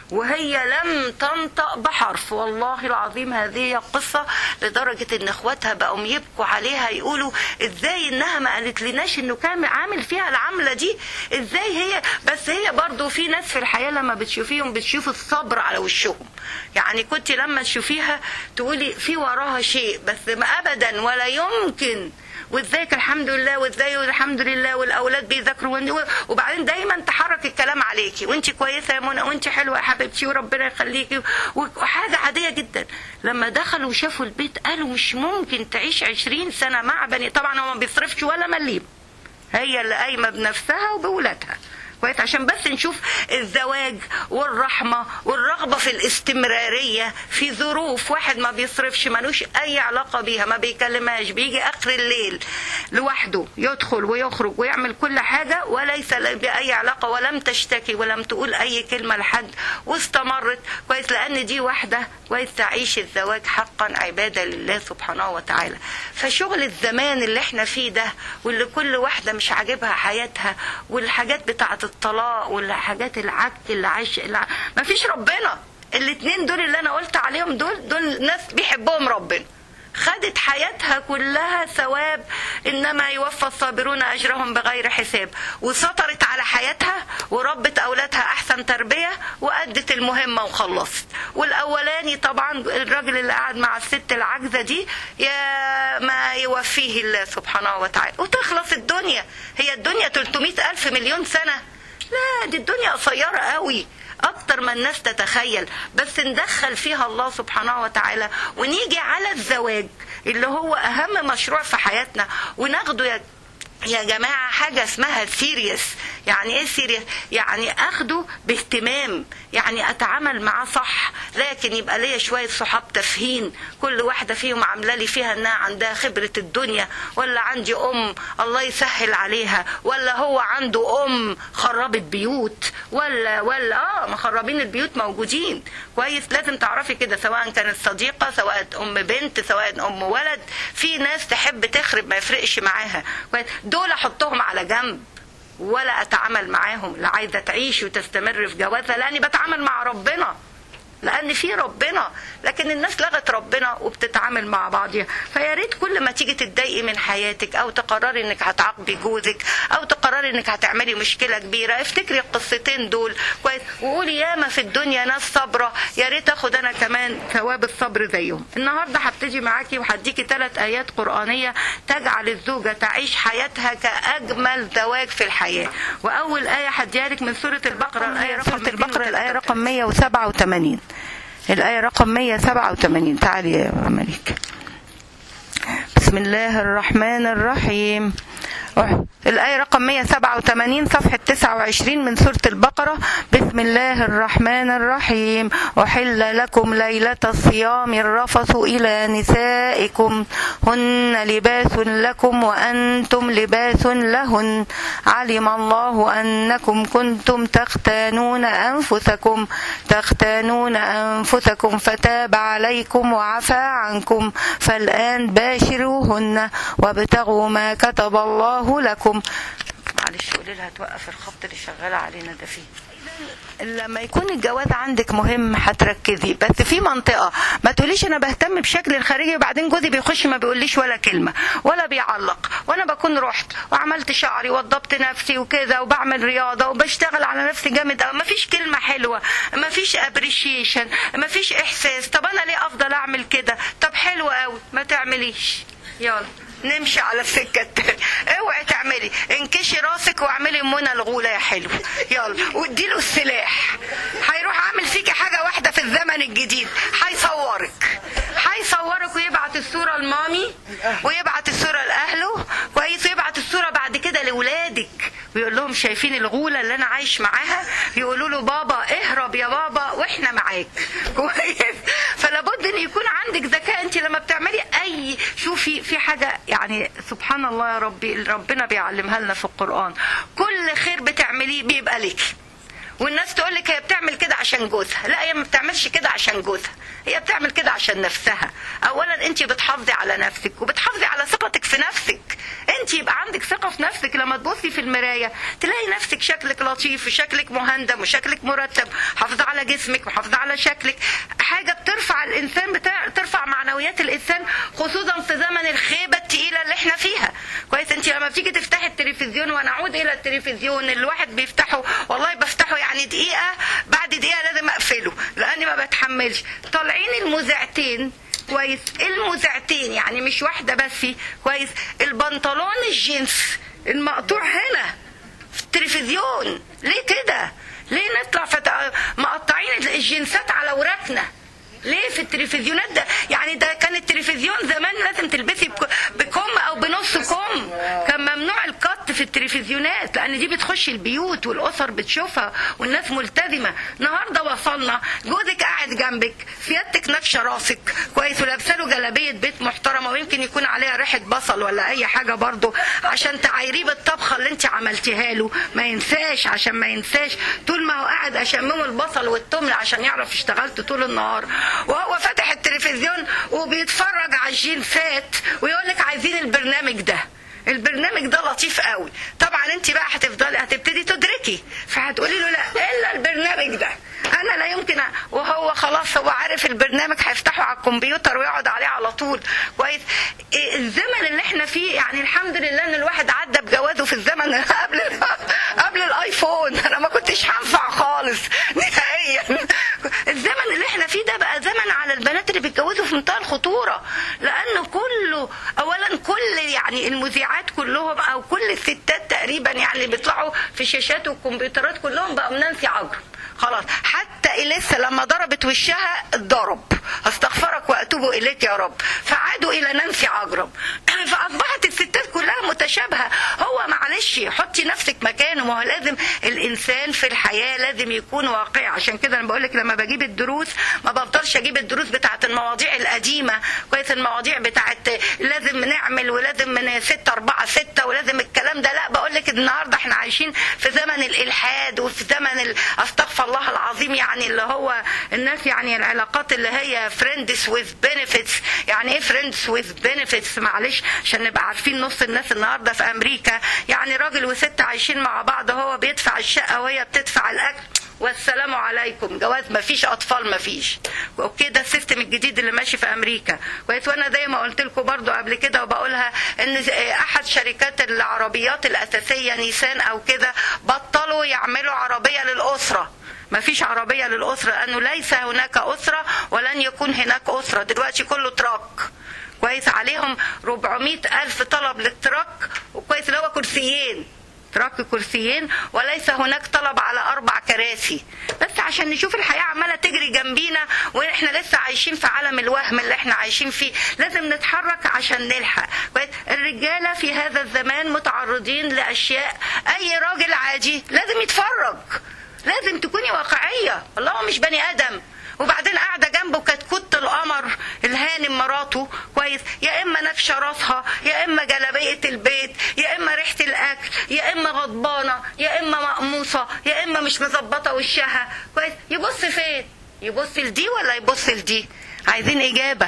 وهي لم تنطق بحرف والله العظيم هذه قصة لدرجة ان اخواتها بقوا يبكوا عليها يقولوا ازاي انها ما قالت لناش انه كان عامل فيها العملة دي ازاي هي بس هي برضو في ناس في الحياة لما بتشوفيهم بتشوف الصبر على وشهم يعني كنت لما تشوفيها تقولي في وراها شيء بس ما ابدا ولا يمكن وازيك الحمد لله وازاي الحمد لله والاولاد بيذاكروا وإن- وبعدين دايما تحرك الكلام عليكي وانت كويسه يا منى وانت حلوه يا حبيبتي وربنا يخليكي وحاجه عاديه جدا لما دخلوا وشافوا البيت قالوا مش ممكن تعيش عشرين سنه مع بني طبعا هو ما بيصرفش ولا مليم هي اللي قايمه بنفسها وبولادها كويس عشان بس نشوف الزواج والرحمه والرغبه في الاستمراريه في ظروف واحد ما بيصرفش ملوش اي علاقه بيها ما بيكلمهاش بيجي اخر الليل لوحده يدخل ويخرج ويعمل كل حاجه وليس له باي علاقه ولم تشتكي ولم تقول اي كلمه لحد واستمرت كويس لان دي واحده كويس تعيش الزواج حقا عباده لله سبحانه وتعالى فشغل الزمان اللي احنا فيه ده واللي كل واحده مش عاجبها حياتها والحاجات بتاعه الطلاق والحاجات العك اللي عايش الع... ما فيش ربنا الاتنين دول اللي انا قلت عليهم دول دول ناس بيحبهم ربنا خدت حياتها كلها ثواب انما يوفى الصابرون اجرهم بغير حساب وسطرت على حياتها وربت اولادها احسن تربيه وادت المهمه وخلصت والاولاني طبعا الراجل اللي قاعد مع الست العاجزه دي يا ما يوفيه الله سبحانه وتعالى وتخلص الدنيا هي الدنيا 300 الف مليون سنه لا دي الدنيا قصيره قوي اكتر ما الناس تتخيل بس ندخل فيها الله سبحانه وتعالى ونيجي على الزواج اللي هو اهم مشروع في حياتنا وناخده يا يا جماعة حاجة اسمها سيريس يعني ايه سيريس يعني اخده باهتمام يعني اتعامل معاه صح لكن يبقى ليا شوية صحاب تفهين كل واحدة فيهم عاملة لي فيها انها عندها خبرة الدنيا ولا عندي ام الله يسهل عليها ولا هو عنده ام خربت بيوت ولا ولا اه مخربين البيوت موجودين كويس لازم تعرفي كده سواء كانت صديقة سواء ام بنت سواء ام ولد في ناس تحب تخرب ما يفرقش معاها كويس دول احطهم على جنب ولا اتعامل معاهم لا عايزه تعيش وتستمر في جوازها لاني بتعامل مع ربنا لان في ربنا لكن الناس لغت ربنا وبتتعامل مع بعضها فيا ريت كل ما تيجي تتضايقي من حياتك او تقرري انك هتعاقبي جوزك او تقرري انك هتعملي مشكله كبيره افتكري القصتين دول كويس وقولي ياما في الدنيا ناس صابره يا ريت اخد انا كمان ثواب الصبر زيهم النهارده هبتدي معاكي وهديكي ثلاث ايات قرانيه تجعل الزوجه تعيش حياتها كاجمل زواج في الحياه واول ايه هديها لك من سوره البقره الايه رقم سوره البقره الايه رقم 187 الآية رقم 187 تعالي يا ملك بسم الله الرحمن الرحيم الآية رقم 187 صفحة 29 من سورة البقرة بسم الله الرحمن الرحيم أحل لكم ليلة الصيام الرفث إلى نسائكم هن لباس لكم وأنتم لباس لهن علم الله أنكم كنتم تختانون أنفسكم تختانون أنفسكم فتاب عليكم وعفى عنكم فالآن باشروهن وابتغوا ما كتب الله لكم معلش قولي لها توقف الخط اللي شغاله علينا ده فيه لما يكون الجواز عندك مهم هتركزي بس في منطقه ما تقوليش انا بهتم بشكل الخارجي وبعدين جوزي بيخش ما بيقوليش ولا كلمه ولا بيعلق وانا بكون رحت وعملت شعري وضبط نفسي وكذا وبعمل رياضه وبشتغل على نفسي جامد قوي ما فيش كلمه حلوه ما فيش ابريشيشن ما فيش احساس طب انا ليه افضل اعمل كده طب حلو قوي ما تعمليش يلا نمشي على السكة التانية اوعي تعملي انكشي راسك واعملي منى الغولة يا حلو يلا واديله السلاح هيروح عامل فيكي حاجة واحدة في الزمن الجديد هيصورك هيصورك ويبعت الصورة لمامي ويبعت الصورة لأهله كويس ويبعت الصورة بعد كده لولادك ويقول لهم شايفين الغولة اللي أنا عايش معاها يقولوا له بابا اهرب يا بابا واحنا معاك كويس فلابد ان يكون عندك ذكاء انت لما بتعملي اي شوفي في حاجة يعني سبحان الله يا ربي ربنا بيعلمها لنا في القرآن كل خير بتعمليه بيبقى ليكي والناس تقول لك هي بتعمل كده عشان جوزها لا هي ما بتعملش كده عشان جوزها هي بتعمل كده عشان نفسها اولا انت بتحافظي على نفسك وبتحافظي على ثقتك في نفسك انت يبقى عندك ثقه في نفسك لما تبصي في المرايه تلاقي نفسك شكلك لطيف وشكلك مهندم وشكلك مرتب حافظه على جسمك وحافظه على شكلك حاجه بترفع الانسان بتاع ترفع معنويات الانسان خصوصا في زمن الخيبه التقيله اللي احنا فيها كويس انت لما بتيجي تفتحي التلفزيون ونعود الى التلفزيون الواحد بيفتحه والله بفتحه يعني دقيقه بعد دقيقه لازم اقفله لاني ما بتحملش طالعين المذيعتين كويس المذيعتين يعني مش واحده بس كويس البنطلون الجينز المقطوع هنا في التلفزيون ليه كده ليه نطلع فت... مقطعين الجنسات على وراكنا ليه في التلفزيونات ده يعني ده كان التلفزيون زمان لازم تلبسي بك- بكم او بنص كم كان ممنوع القط في التلفزيونات لان دي بتخش البيوت والاسر بتشوفها والناس ملتزمه النهارده وصلنا جوزك قاعد جنبك سيادتك نكشه راسك كويس ولابسه له جلابيه بيت محترمه ويمكن يكون عليها ريحه بصل ولا اي حاجه برضه عشان تعايريه بالطبخه اللي انت عملتيها له ما ينساش عشان ما ينساش طول ما هو قاعد اشممه البصل والتمر عشان يعرف اشتغلت طول النهار وهو فاتح التلفزيون وبيتفرج على الجنسات ويقول لك عايزين البرنامج ده البرنامج ده لطيف قوي طبعا انت بقى هتفضلي هتبتدي تدركي فهتقولي له لا الا البرنامج ده انا لا يمكن أ- وهو خلاص هو عارف البرنامج هيفتحه على الكمبيوتر ويقعد عليه على طول كويس إيه الزمن اللي احنا فيه يعني الحمد لله ان الواحد عدى بجوازه في الزمن قبل ال- قبل الايفون انا ما كنتش هنفع خالص نهائيا الزمن اللي احنا فيه ده بقى زمن على البنات اللي بيتجوزوا في منتهى الخطوره لان كله اولا كل يعني المذيعات كلهم او كل الستات تقريبا يعني اللي بيطلعوا في شاشات والكمبيوترات كلهم بقوا نانسي عجرم خلاص حتى إليسا لما ضربت وشها اتضرب استغفرك واتوب اليك يا رب فعادوا الى نانسي عجرم فاصبحت الستات كلها متشابهه هو معلش حطي نفسك مكانه ما هو لازم الانسان في الحياه لازم يكون واقعي عشان كده انا بقول لك لما بجيب الدروس ما بفضلش اجيب الدروس بتاعت المواضيع القديمه كويس المواضيع بتاعت لازم نعمل ولازم من ستة أربعة ستة ولازم الكلام ده لا بقول لك النهارده احنا عايشين في زمن الالحاد وفي زمن ال- استغفر الله العظيم يعني اللي هو الناس يعني العلاقات اللي هي فريندز وذ بنفيتس يعني ايه فريندز وذ بنفيتس معلش عشان نبقى عارفين نص الناس النهارده في امريكا يعني راجل وست عايشين مع بعض هو بيدفع الشقه وهي بتدفع الاكل والسلام عليكم جواز ما فيش اطفال ما فيش اوكي ده السيستم الجديد اللي ماشي في امريكا كويس وانا زي ما قلت لكم برضو قبل كده وبقولها ان احد شركات العربيات الاساسيه نيسان او كده بطلوا يعملوا عربيه للاسره ما فيش عربية للأسرة لأنه ليس هناك أسرة ولن يكون هناك أسرة دلوقتي كله تراك كويس عليهم 400 ألف طلب للتراك وكويس اللي هو كرسيين تراك كرسيين وليس هناك طلب على أربع كراسي بس عشان نشوف الحياة عمالة تجري جنبينا وإحنا لسه عايشين في عالم الوهم اللي إحنا عايشين فيه لازم نتحرك عشان نلحق كويس الرجالة في هذا الزمان متعرضين لأشياء أي راجل عادي لازم يتفرج لازم تكوني واقعية الله هو مش بني آدم وبعدين قاعدة جنبه كتكوت القمر الهانم مراته كويس يا إما نكشة راسها يا إما جلابية البيت يا إما ريحة الأكل يا إما غضبانة يا إما مقموصة يا إما مش مظبطة وشها كويس يبص فين يبص لدي ولا يبص لدي عايزين إجابة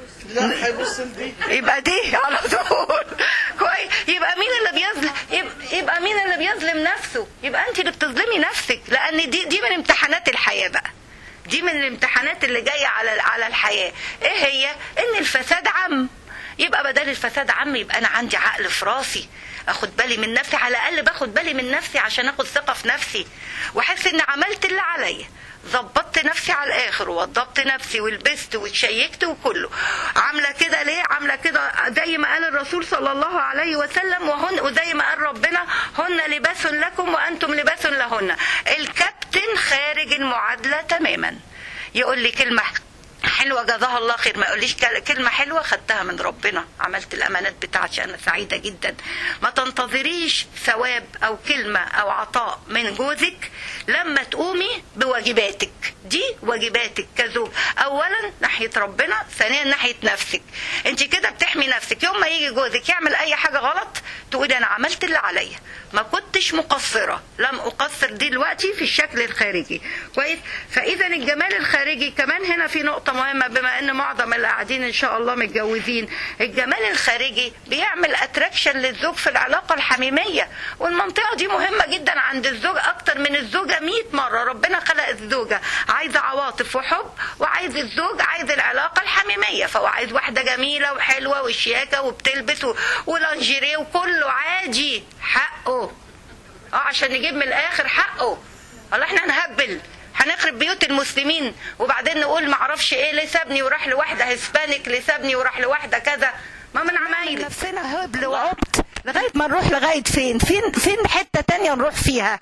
لا هيبص لدي يبقى دي على طول كويس يبقى مين اللي بيظلم يبقى, يبقى مين اللي بيظلم نفسه يبقى انت اللي بتظلمي نفسك لان دي دي من امتحانات الحياه بقى دي من الامتحانات اللي جايه على على الحياه ايه هي ان الفساد عم يبقى بدل الفساد عم يبقى انا عندي عقل في راسي اخد بالي من نفسي على الاقل باخد بالي من نفسي عشان اخد ثقه في نفسي واحس ان عملت اللي عليا ظبطت نفسي على الاخر ووضبت نفسي ولبست وتشيكت وكله عامله كده ليه عامله كده زي ما قال الرسول صلى الله عليه وسلم وهن وزي ما قال ربنا هن لباس لكم وانتم لباس لهن الكابتن خارج المعادله تماما يقول لي كلمه حلوه جزاها الله خير ما يقوليش كلمه حلوه خدتها من ربنا عملت الامانات بتاعتي انا سعيده جدا ما تنتظريش ثواب او كلمه او عطاء من جوزك لما تقومي بواجباتك دي واجباتك كزوج اولا ناحيه ربنا ثانيا ناحيه نفسك انت كده بتحمي نفسك يوم ما يجي جوزك يعمل اي حاجه غلط تقولي انا عملت اللي عليا ما كنتش مقصره لم اقصر دلوقتي في الشكل الخارجي كويس فاذا الجمال الخارجي كمان هنا في نقطه مهمه بما ان معظم اللي قاعدين ان شاء الله متجوزين الجمال الخارجي بيعمل اتراكشن للزوج في العلاقه الحميميه والمنطقه دي مهمه جدا عند الزوج اكتر من الزوجه 100 مره ربنا خلق الزوجه عايزه عواطف وحب وعايز الزوج عايز العلاقه الحميميه فهو عايز واحده جميله وحلوه وشياكه وبتلبس و... ولانجيريه وكله عادي حقه اه عشان نجيب من الاخر حقه الله احنا هنهبل هنخرب بيوت المسلمين وبعدين نقول معرفش ايه ليه سابني وراح لواحده هسبانيك ليه سابني وراح لواحده كذا ما من عمايل نفسنا هبل وعبط لغايه ما نروح لغايه فين فين فين حته تانية نروح فيها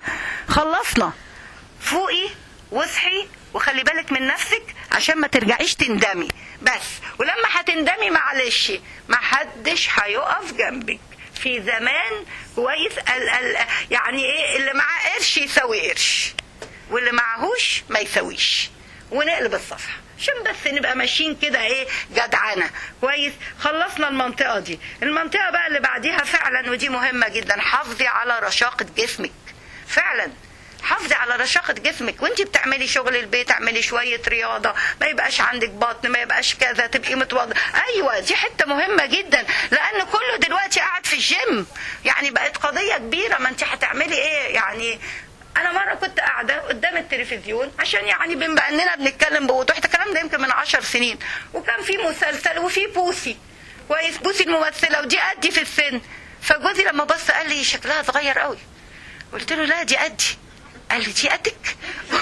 خلصنا فوقي واصحي وخلي بالك من نفسك عشان ما ترجعيش تندمي بس ولما هتندمي معلش ما حدش هيقف جنبك في زمان كويس ال ال يعني ايه اللي معاه قرش يساوي قرش واللي معهوش ما يساويش ونقلب الصفحه عشان بس نبقى ماشيين كده ايه جدعنه كويس خلصنا المنطقه دي المنطقه بقى اللي بعديها فعلا ودي مهمه جدا حافظي على رشاقه جسمك فعلا حافظي على رشاقة جسمك وانت بتعملي شغل البيت اعملي شوية رياضة ما يبقاش عندك بطن ما يبقاش كذا تبقي متوضى ايوه دي حتة مهمة جدا لان كله دلوقتي قاعد في الجيم يعني بقت قضية كبيرة ما انت هتعملي ايه يعني انا مره كنت قاعده قدام التلفزيون عشان يعني بما اننا بنتكلم بوضوح الكلام ده يمكن من عشر سنين وكان في مسلسل وفي بوسي كويس بوسي الممثله ودي قدي في السن فجوزي لما بص قال لي شكلها صغير قوي قلت له لا دي قدي قال لي دي قدك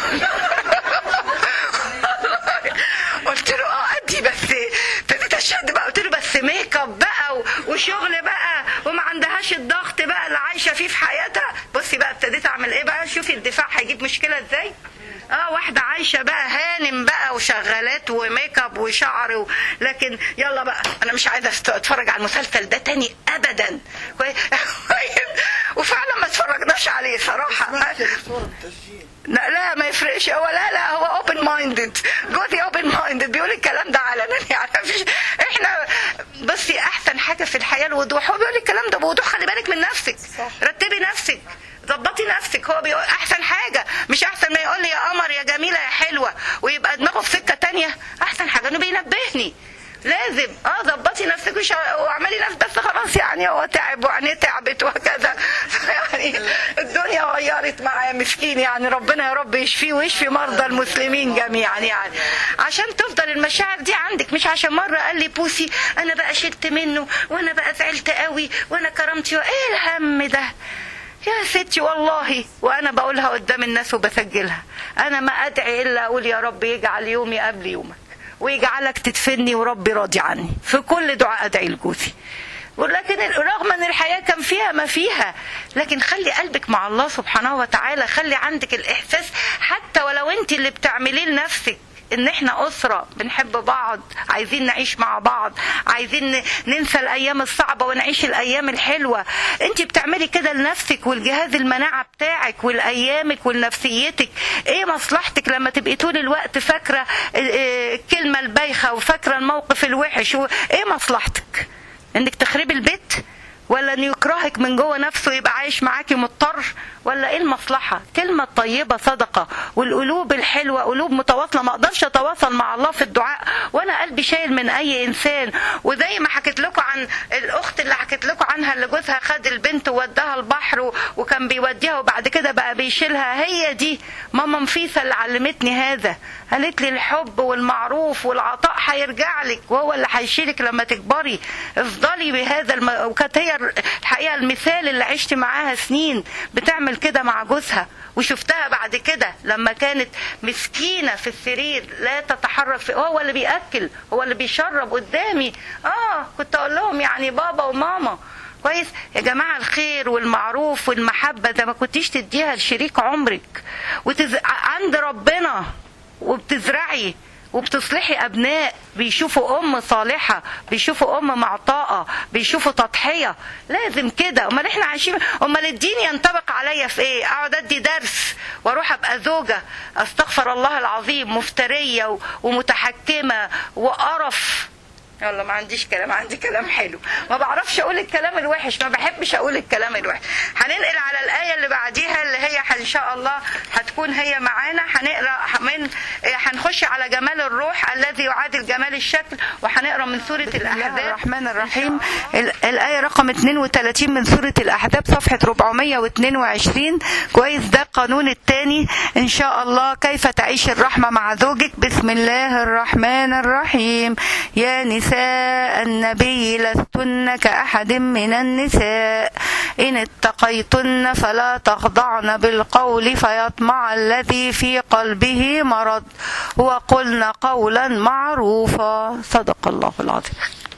قلت له اه قدي بس ابتديت اشد بقى قلت له بس ميك اب بقى وشغل بقى وما عندهاش الضغط بقى اللي عايشه فيه في حياتها بصي بقى ابتديت اعمل ايه بقى شوفي الدفاع هيجيب مشكله ازاي اه واحدة عايشة بقى هانم بقى وشغالات وميك اب وشعر و... لكن يلا بقى انا مش عايزة اتفرج على المسلسل ده تاني ابدا وفعلا ما اتفرجناش عليه صراحة لا لا ما يفرقش هو لا لا هو اوبن مايندد جوزي اوبن مايندد بيقول الكلام ده علنا يعني مفيش احنا بصي احسن حاجه في الحياه الوضوح هو بيقول الكلام ده بوضوح خلي بالك من نفسك صح. رتبي نفسك ظبطي نفسك هو بيقول احسن حاجه مش احسن ما يقول لي يا قمر يا جميله يا حلوه ويبقى دماغه في سكه تانية احسن حاجه انه بينبهني لازم اه ظبطي نفسك وش... واعملي نفس بس خلاص يعني هو تعب وعينيه تعبت وهكذا يعني الدنيا غيرت معاه مش مسكين يعني ربنا يا رب يشفيه ويشفي مرضى المسلمين جميعا يعني عشان تفضل المشاعر دي عندك مش عشان مره قال لي بوسي انا بقى شلت منه وانا بقى زعلت قوي وانا كرامتي ايه الهم ده يا ستي والله وانا بقولها قدام الناس وبسجلها انا ما ادعي الا اقول يا رب يجعل يومي قبل يومك ويجعلك تدفني وربي راضي عني في كل دعاء ادعي لجوزي ولكن رغم ان الحياه كان فيها ما فيها لكن خلي قلبك مع الله سبحانه وتعالى خلي عندك الاحساس حتى ولو انت اللي بتعمليه لنفسك ان احنا اسره بنحب بعض عايزين نعيش مع بعض عايزين ننسى الايام الصعبه ونعيش الايام الحلوه انت بتعملي كده لنفسك والجهاز المناعه بتاعك ولايامك ولنفسيتك ايه مصلحتك لما تبقي طول الوقت فاكره الكلمه البايخه وفاكره الموقف الوحش ايه مصلحتك انك تخربي البيت ولا ان يكرهك من جوه نفسه يبقى عايش معاكي مضطر ولا ايه المصلحه كلمه طيبه صدقه والقلوب الحلوه قلوب متواصله ما اقدرش اتواصل مع الله في الدعاء وانا قلبي شايل من اي انسان وزي ما حكيت لكم عن الاخت اللي حكيت لكم عنها اللي جوزها خد البنت ووداها البحر وكان بيوديها وبعد كده بقى بيشيلها هي دي ماما نفيسه اللي علمتني هذا قالت لي الحب والمعروف والعطاء هيرجع لك وهو اللي هيشيلك لما تكبري افضلي بهذا الم... وكانت هي الحقيقه المثال اللي عشت معاها سنين بتعمل كده مع جوزها وشفتها بعد كده لما كانت مسكينة في السرير لا تتحرك في هو اللي بيأكل هو اللي بيشرب قدامي اه كنت اقول لهم يعني بابا وماما كويس يا جماعة الخير والمعروف والمحبة ده ما كنتيش تديها لشريك عمرك وتز... عند ربنا وبتزرعي وبتصلحي ابناء بيشوفوا ام صالحه بيشوفوا ام معطاءه بيشوفوا تضحيه لازم كده امال احنا عايشين امال الدين ينطبق عليا في ايه اقعد ادي درس واروح ابقى زوجه استغفر الله العظيم مفتريه ومتحكمه وقرف يلا ما عنديش كلام عندي كلام حلو ما بعرفش اقول الكلام الوحش ما بحبش اقول الكلام الوحش هننقل على الايه اللي بعديها اللي هي ان شاء الله هتكون هي معانا هنقرا من هنخش على جمال الروح الذي يعادل جمال الشكل وهنقرا من سوره الاحزاب الرحمن الرحيم الايه رقم 32 من سوره الاحزاب صفحه 422 كويس ده القانون الثاني ان شاء الله كيف تعيش الرحمه مع زوجك بسم الله الرحمن الرحيم يا نساء نساء النبي لستن كأحد من النساء إن اتقيتن فلا تخضعن بالقول فيطمع الذي في قلبه مرض وقلن قولا معروفا صدق الله العظيم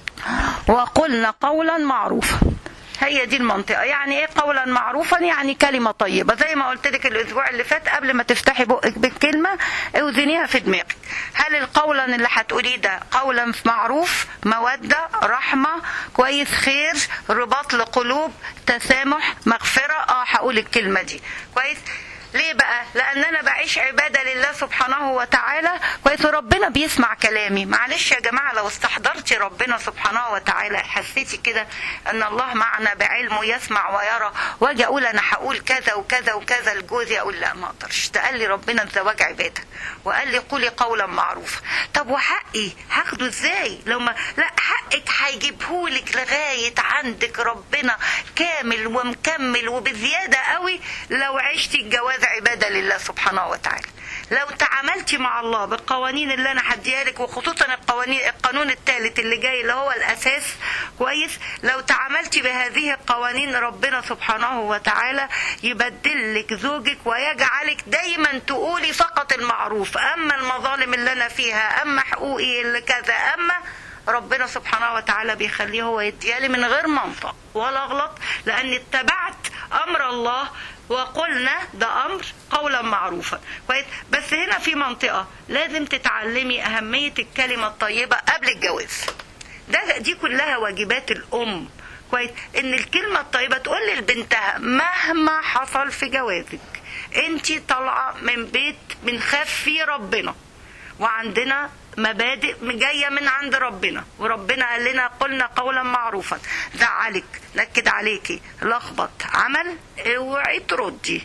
وقلن قولا معروفا هي دي المنطقة يعني ايه قولا معروفا يعني كلمة طيبة زي ما قلت لك الاسبوع اللي فات قبل ما تفتحي بقك بالكلمة اوزنيها في دماغك هل القولا اللي هتقوليه ده قولا معروف مودة رحمة كويس خير رباط لقلوب تسامح مغفرة اه هقول الكلمة دي كويس ليه بقى لان انا بعيش عباده لله سبحانه وتعالى كويس وربنا بيسمع كلامي معلش يا جماعه لو استحضرتي ربنا سبحانه وتعالى حسيتي كده ان الله معنا بعلمه يسمع ويرى واجي اقول انا هقول كذا وكذا وكذا لجوزي اقول لا ما اقدرش ده قال لي ربنا الزواج عباده وقال لي قولي قولا معروفا طب وحقي هاخده ازاي لو ما لا حقك هيجيبهولك لغايه عندك ربنا كامل ومكمل وبزياده قوي لو عشتي الجواز عباده لله سبحانه وتعالى لو تعاملتي مع الله بالقوانين اللي انا هديها لك وخصوصا القوانين القانون الثالث اللي جاي اللي هو الاساس كويس لو تعاملتي بهذه القوانين ربنا سبحانه وتعالى يبدل لك زوجك ويجعلك دايما تقولي فقط المعروف اما المظالم اللي انا فيها اما حقوقي اللي كذا اما ربنا سبحانه وتعالى بيخليه هو يديالي من غير منطق ولا غلط لاني اتبعت امر الله وقلنا ده امر قولا معروفا كويس بس هنا في منطقه لازم تتعلمي اهميه الكلمه الطيبه قبل الجواز ده دي كلها واجبات الام كويس ان الكلمه الطيبه تقول لبنتها مهما حصل في جوازك انت طالعه من بيت بنخاف فيه ربنا وعندنا مبادئ جايه من عند ربنا وربنا قال لنا قلنا قولا معروفا زعلك نكد عليكي لخبط عمل اوعي تردي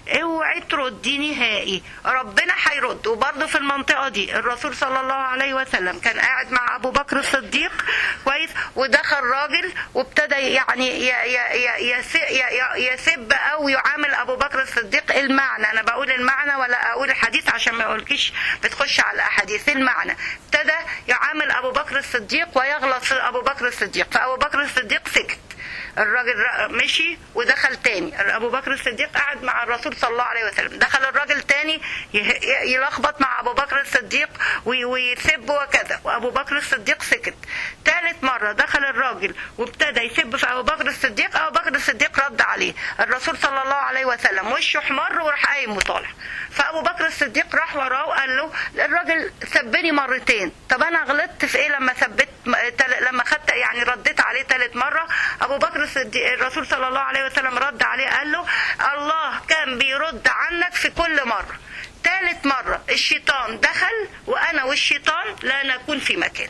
اوعي تردي نهائي ربنا هيرد وبرضه في المنطقه دي الرسول صلى الله عليه وسلم كان قاعد مع ابو بكر الصديق كويس ودخل راجل وابتدى يعني ي- ي- ي- يس- ي- ي- يسب او يعامل ابو بكر الصديق المعنى انا بقول المعنى ولا اقول الحديث عشان ما اقولكيش بتخش على الاحاديث المعنى ابتدى يعامل ابو بكر الصديق ويغلط في ابو بكر الصديق فابو بكر الصديق سكت الراجل ر- مشي ودخل تاني ابو بكر الصديق قعد مع الرسول صلى الله عليه وسلم دخل الراجل تاني يه- ي- يلخبط مع ابو بكر الصديق وي- ويسب وكذا وابو بكر الصديق سكت ثالث مره دخل الراجل وابتدى يسب في ابو بكر الصديق ابو بكر الصديق رد عليه الرسول صلى الله عليه وسلم وشه احمر وراح قايم وطالع فابو بكر الصديق راح وراه وقال له الراجل سبني مرتين طب انا غلطت في ايه لما ثبت لما خدت يعني رديت عليه ثالث مره ابو بكر الصديق الرسول صلى الله عليه وسلم رد عليه قال له الله كان بيرد عنك في كل مره ثالث مره الشيطان دخل وانا والشيطان لا نكون في مكان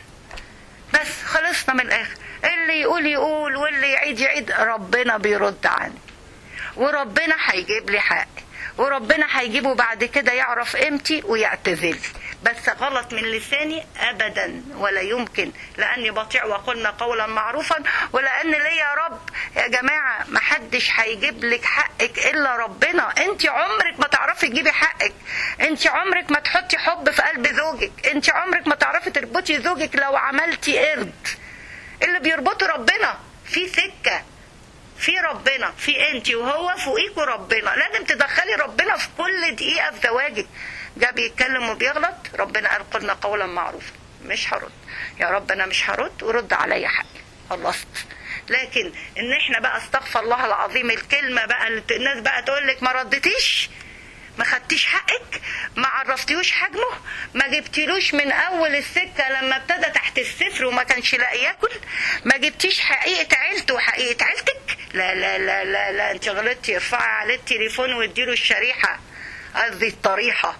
بس خلصنا من الاخر اللي يقول يقول واللي يعيد يعيد ربنا بيرد عني وربنا هيجيب لي حقي وربنا هيجيبه بعد كده يعرف قيمتي ويعتذر بس غلط من لساني ابدا ولا يمكن لاني بطيع وقلنا قولا معروفا ولان لي يا رب يا جماعه ما حدش هيجيب لك حقك الا ربنا انت عمرك ما تعرفي تجيبي حقك انت عمرك ما تحطي حب في قلب زوجك انت عمرك ما تعرفي تربطي زوجك لو عملتي قرد اللي بيربطوا ربنا في سكه في ربنا في انت وهو فوقيكوا ربنا لازم تدخلي ربنا في كل دقيقه في زواجك جاء بيتكلم وبيغلط ربنا قال قلنا قولا معروفا مش هرد يا رب انا مش هرد ورد عليا حقي خلصت لكن ان احنا بقى استغفر الله العظيم الكلمه بقى اللي الناس بقى تقول لك ما ردتيش ما خدتيش حقك ما عرفتيهوش حجمه ما جبتيلوش من اول السكه لما ابتدى تحت الصفر وما كانش لاقي ياكل ما جبتيش حقيقه عيلته وحقيقه عيلتك لا لا لا لا لا انت غلطتي ارفعي عليه التليفون واديله الشريحه قصدي الطريحه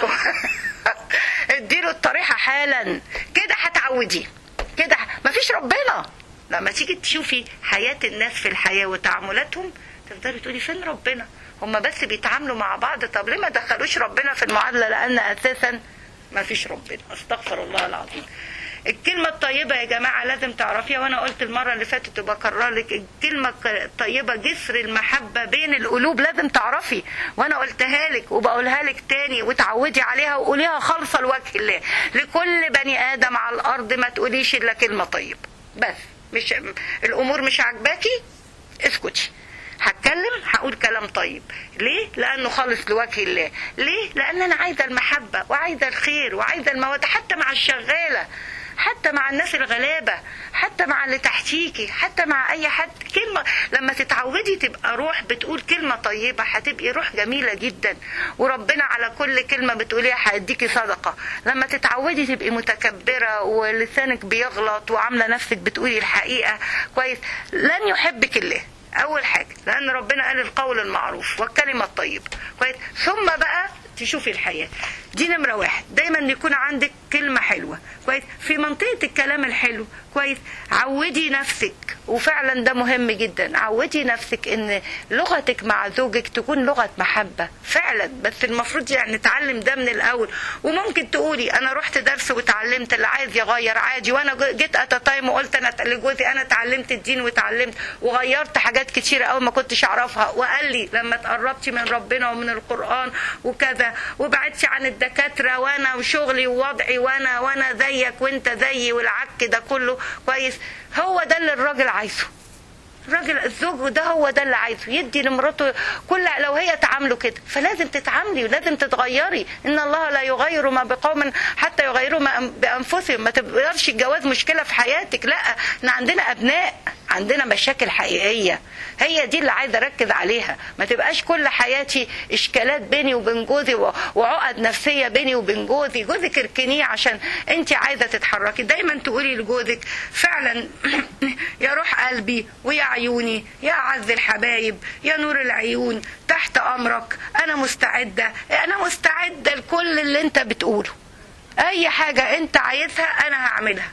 اديله الطريحه حالا كده هتعوديه كده مفيش ربنا لما تيجي تشوفي حياه الناس في الحياه وتعاملاتهم تفضلي تقولي فين ربنا هما بس بيتعاملوا مع بعض طب ليه ما دخلوش ربنا في المعادله لان اساسا ما فيش ربنا استغفر الله العظيم الكلمة الطيبة يا جماعة لازم تعرفيها وأنا قلت المرة اللي فاتت وبكرر لك الكلمة الطيبة جسر المحبة بين القلوب لازم تعرفي وأنا قلتها لك وبقولها لك تاني وتعودي عليها وقوليها خالصة لوجه الله لكل بني آدم على الأرض ما تقوليش إلا كلمة طيبة بس مش الأمور مش عاجباكي اسكتي هتكلم هقول كلام طيب ليه لانه خالص لوجه الله ليه لان انا عايزه المحبه وعايزه الخير وعايزه الموده حتى مع الشغاله حتى مع الناس الغلابة حتى مع اللي تحتيكي حتى مع أي حد كلمة لما تتعودي تبقى روح بتقول كلمة طيبة هتبقي روح جميلة جدا وربنا على كل كلمة بتقوليها هيديكي صدقة لما تتعودي تبقي متكبرة ولسانك بيغلط وعاملة نفسك بتقولي الحقيقة كويس لن يحبك الله اول حاجه لان ربنا قال القول المعروف والكلمه الطيبه كويس ثم بقى تشوفي الحياه دي نمره واحد دايما يكون عندك كلمه حلوه كويس في منطقه الكلام الحلو كويس عودي نفسك وفعلا ده مهم جدا عودي نفسك ان لغتك مع زوجك تكون لغه محبه فعلا بس المفروض يعني نتعلم ده من الاول وممكن تقولي انا رحت درس وتعلمت اللي عايز يغير عادي وانا جيت ات تايم وقلت انا لجوزي انا اتعلمت الدين وتعلمت وغيرت حاجات كتيره قوي ما كنتش اعرفها وقال لي لما تقربتي من ربنا ومن القران وكذا وبعدتي عن الدكاتره وانا وشغلي ووضعي وانا وانا زيك وانت زيي والعك ده كله كويس هو ده اللي الراجل عايزه الراجل الزوج ده هو ده اللي عايزه يدي لمراته كل لو هي تعامله كده فلازم تتعاملي ولازم تتغيري ان الله لا يغير ما بقوم حتى يغيروا ما بانفسهم ما تبقاش الجواز مشكله في حياتك لا احنا عندنا ابناء عندنا مشاكل حقيقيه هي دي اللي عايزه اركز عليها ما تبقاش كل حياتي اشكالات بيني وبين جوزي وعقد نفسيه بيني وبين جوزي جوزك اركنيه عشان انت عايزه تتحركي دايما تقولي لجوزك فعلا يا روح قلبي ويا عيوني يا اعز الحبايب يا نور العيون تحت امرك انا مستعده انا مستعده لكل اللي انت بتقوله اي حاجه انت عايزها انا هعملها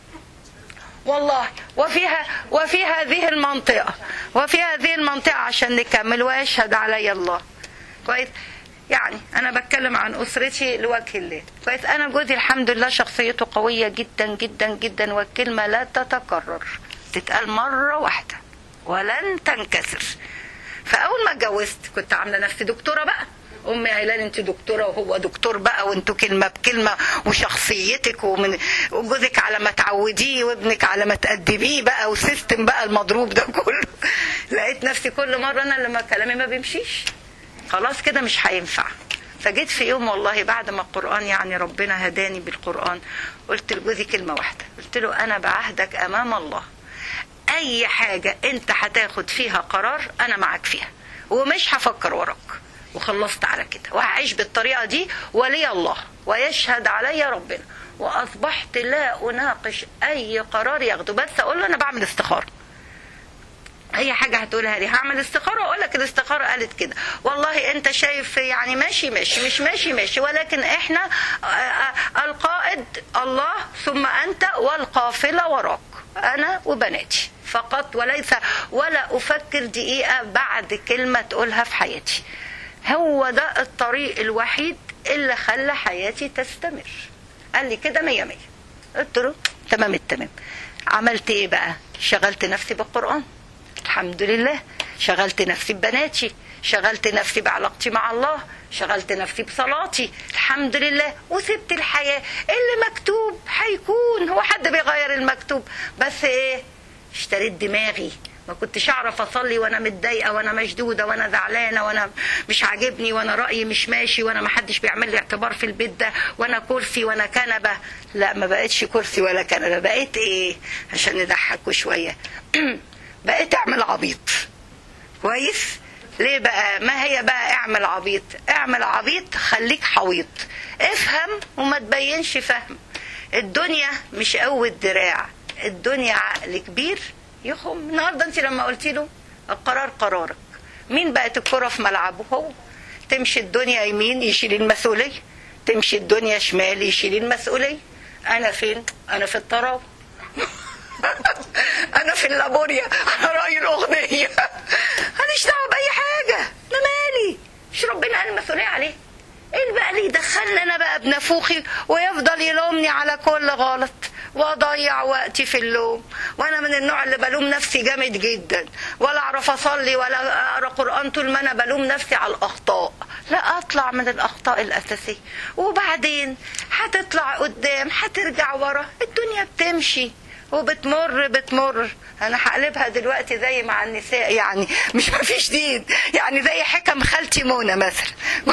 والله وفيها وفي هذه المنطقة وفي هذه المنطقة عشان نكمل ويشهد علي الله كويس يعني انا بتكلم عن اسرتي لوجه الله كويس انا جوزي الحمد لله شخصيته قويه جدا جدا جدا والكلمه لا تتكرر تتقال مره واحده ولن تنكسر فاول ما اتجوزت كنت عامله نفسي دكتوره بقى امي قايله لي انت دكتوره وهو دكتور بقى وانتوا كلمه بكلمه وشخصيتك ومن وجوزك على ما تعوديه وابنك على ما تأدبيه بقى وسيستم بقى المضروب ده كله لقيت نفسي كل مره انا لما كلامي ما بيمشيش خلاص كده مش هينفع فجيت في يوم والله بعد ما القرآن يعني ربنا هداني بالقرآن قلت لجوزي كلمة واحدة قلت له أنا بعهدك أمام الله أي حاجة أنت هتاخد فيها قرار أنا معاك فيها ومش هفكر وراك وخلصت على كده وهعيش بالطريقة دي ولي الله ويشهد علي ربنا وأصبحت لا أناقش أي قرار ياخده بس أقول له أنا بعمل استخارة اي حاجه هتقولها لي هعمل استخاره واقول لك الاستخاره قالت كده والله انت شايف يعني ماشي ماشي مش ماشي ماشي ولكن احنا القائد الله ثم انت والقافله وراك انا وبناتي فقط وليس ولا افكر دقيقه بعد كلمه تقولها في حياتي هو ده الطريق الوحيد اللي خلى حياتي تستمر قال لي كده مية مية قلت له تمام التمام عملت ايه بقى شغلت نفسي بالقرآن الحمد لله شغلت نفسي ببناتي شغلت نفسي بعلاقتي مع الله شغلت نفسي بصلاتي الحمد لله وسبت الحياة اللي مكتوب هيكون هو حد بيغير المكتوب بس ايه اشتريت دماغي ما كنتش اعرف اصلي وانا متضايقه وانا مشدوده وانا زعلانه وانا مش عاجبني وانا رايي مش ماشي وانا ما حدش بيعمل لي اعتبار في البيت ده وانا كرسي وانا كنبه لا ما بقتش كرسي ولا كنبه بقيت ايه عشان نضحكوا شويه بقيت اعمل عبيط كويس ليه بقى ما هي بقى اعمل عبيط اعمل عبيط خليك حويط افهم وما تبينش فهم الدنيا مش قوة دراع الدنيا عقل كبير يخم النهارده انت لما قلتي له القرار قرارك مين بقت الكرة في ملعبه هو تمشي الدنيا يمين يشيل المسؤولية تمشي الدنيا شمال يشيل المسؤولية انا فين انا في الطراوه انا في اللابوريا انا راي الاغنيه ماليش دعوه باي حاجه انا مالي مش ربنا قال المسؤوليه عليه ايه بقى اللي يدخلني انا بقى بنفوخي ويفضل يلومني على كل غلط واضيع وقتي في اللوم وانا من النوع اللي بلوم نفسي جامد جدا ولا اعرف اصلي ولا اقرا قران طول ما انا بلوم نفسي على الاخطاء لا اطلع من الاخطاء الاساسيه وبعدين هتطلع قدام هترجع ورا الدنيا بتمشي وبتمر بتمر انا هقلبها دلوقتي زي مع النساء يعني مش مفيش دين يعني زي حكم خالتي منى مثلا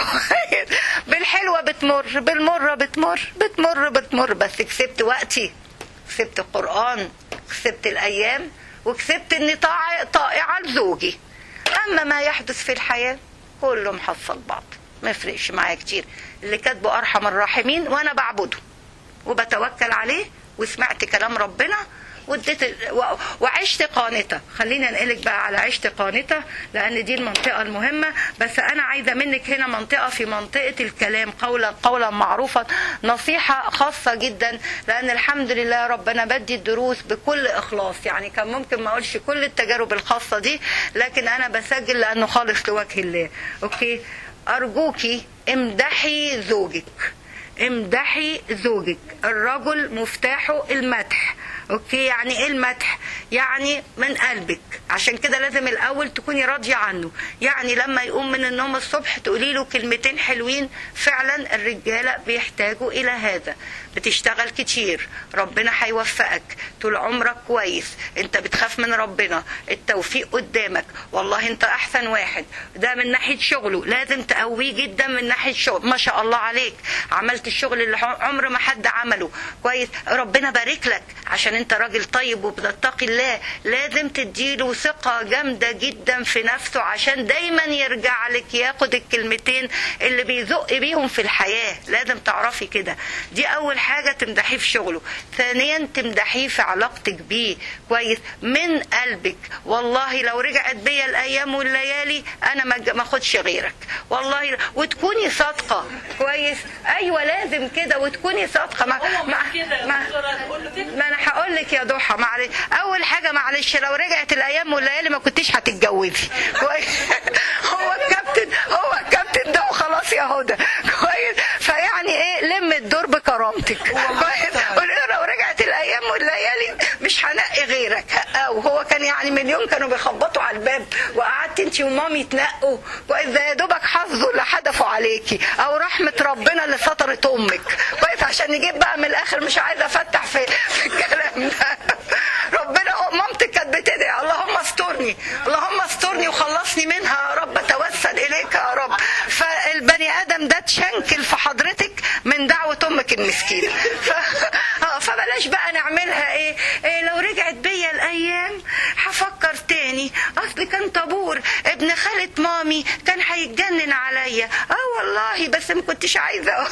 بالحلوه بتمر بالمره بتمر بتمر بتمر بس كسبت وقتي كسبت القران كسبت الايام وكسبت اني طائعه لزوجي اما ما يحدث في الحياه كله محصل بعض ما يفرقش معايا كتير اللي كاتبه ارحم الراحمين وانا بعبده وبتوكل عليه وسمعت كلام ربنا واديت وعشت قانتة خلينا انقلك بقى على عشت قانتة لان دي المنطقة المهمة بس انا عايزة منك هنا منطقة في منطقة الكلام قولا قولا معروفا نصيحة خاصة جدا لان الحمد لله ربنا بدي الدروس بكل اخلاص يعني كان ممكن ما اقولش كل التجارب الخاصة دي لكن انا بسجل لانه خالص لوجه الله اوكي ارجوكي امدحي زوجك امدحي زوجك الرجل مفتاحه المدح اوكي يعني ايه المدح يعني من قلبك عشان كده لازم الاول تكوني راضيه عنه يعني لما يقوم من النوم الصبح تقولي له كلمتين حلوين فعلا الرجاله بيحتاجوا الى هذا بتشتغل كتير ربنا هيوفقك طول عمرك كويس انت بتخاف من ربنا التوفيق قدامك والله انت احسن واحد ده من ناحيه شغله لازم تقويه جدا من ناحيه شغل ما شاء الله عليك عملت الشغل اللي عمر ما حد عمله كويس ربنا بارك لك عشان انت راجل طيب وبتتقي الله لازم تديله ثقه جامده جدا في نفسه عشان دايما يرجع لك ياخد الكلمتين اللي بيزق بيهم في الحياه لازم تعرفي كده دي اول حاجه تمدحيه في شغله ثانيا تمدحيه في علاقتك بيه كويس من قلبك والله لو رجعت بيا الايام والليالي انا ما اخدش غيرك والله وتكوني صادقه كويس ايوه لازم كده وتكوني صادقه ما ما, ما, ما انا هقول اقول لك يا ضحى معلش اول حاجه معلش لو رجعت الايام والليالي ما كنتيش هتتجوزي كويس هو الكابتن هو الكابتن ده وخلاص يا هدى كويس فيعني ايه لم الدور بكرامتك كويس قولي له لو رجعت الايام والليالي مش هنقي غيرك او هو كان يعني من يوم كانوا بيخبطوا على الباب وقعدت انت ومامي تنقوا واذا يا دوبك حظه اللي حدفوا عليكي او رحمه ربنا اللي سترت امك كويس عشان نجيب بقى من الاخر مش عايزه افتح في, في الكلام ده ربنا مامتك كانت بتدعي اللهم استرني اللهم استرني وخلصني منها يا رب اتوسل اليك يا رب فالبني ادم ده تشنكل في حضرتك من دعوه امك المسكينه ف... آه، فبلاش بقى نعملها ايه, إيه لو رجعت بيا الايام هفكر تاني اصل كان طابور ابن خالة مامي كان هيتجنن عليا اه والله بس ما كنتش عايزه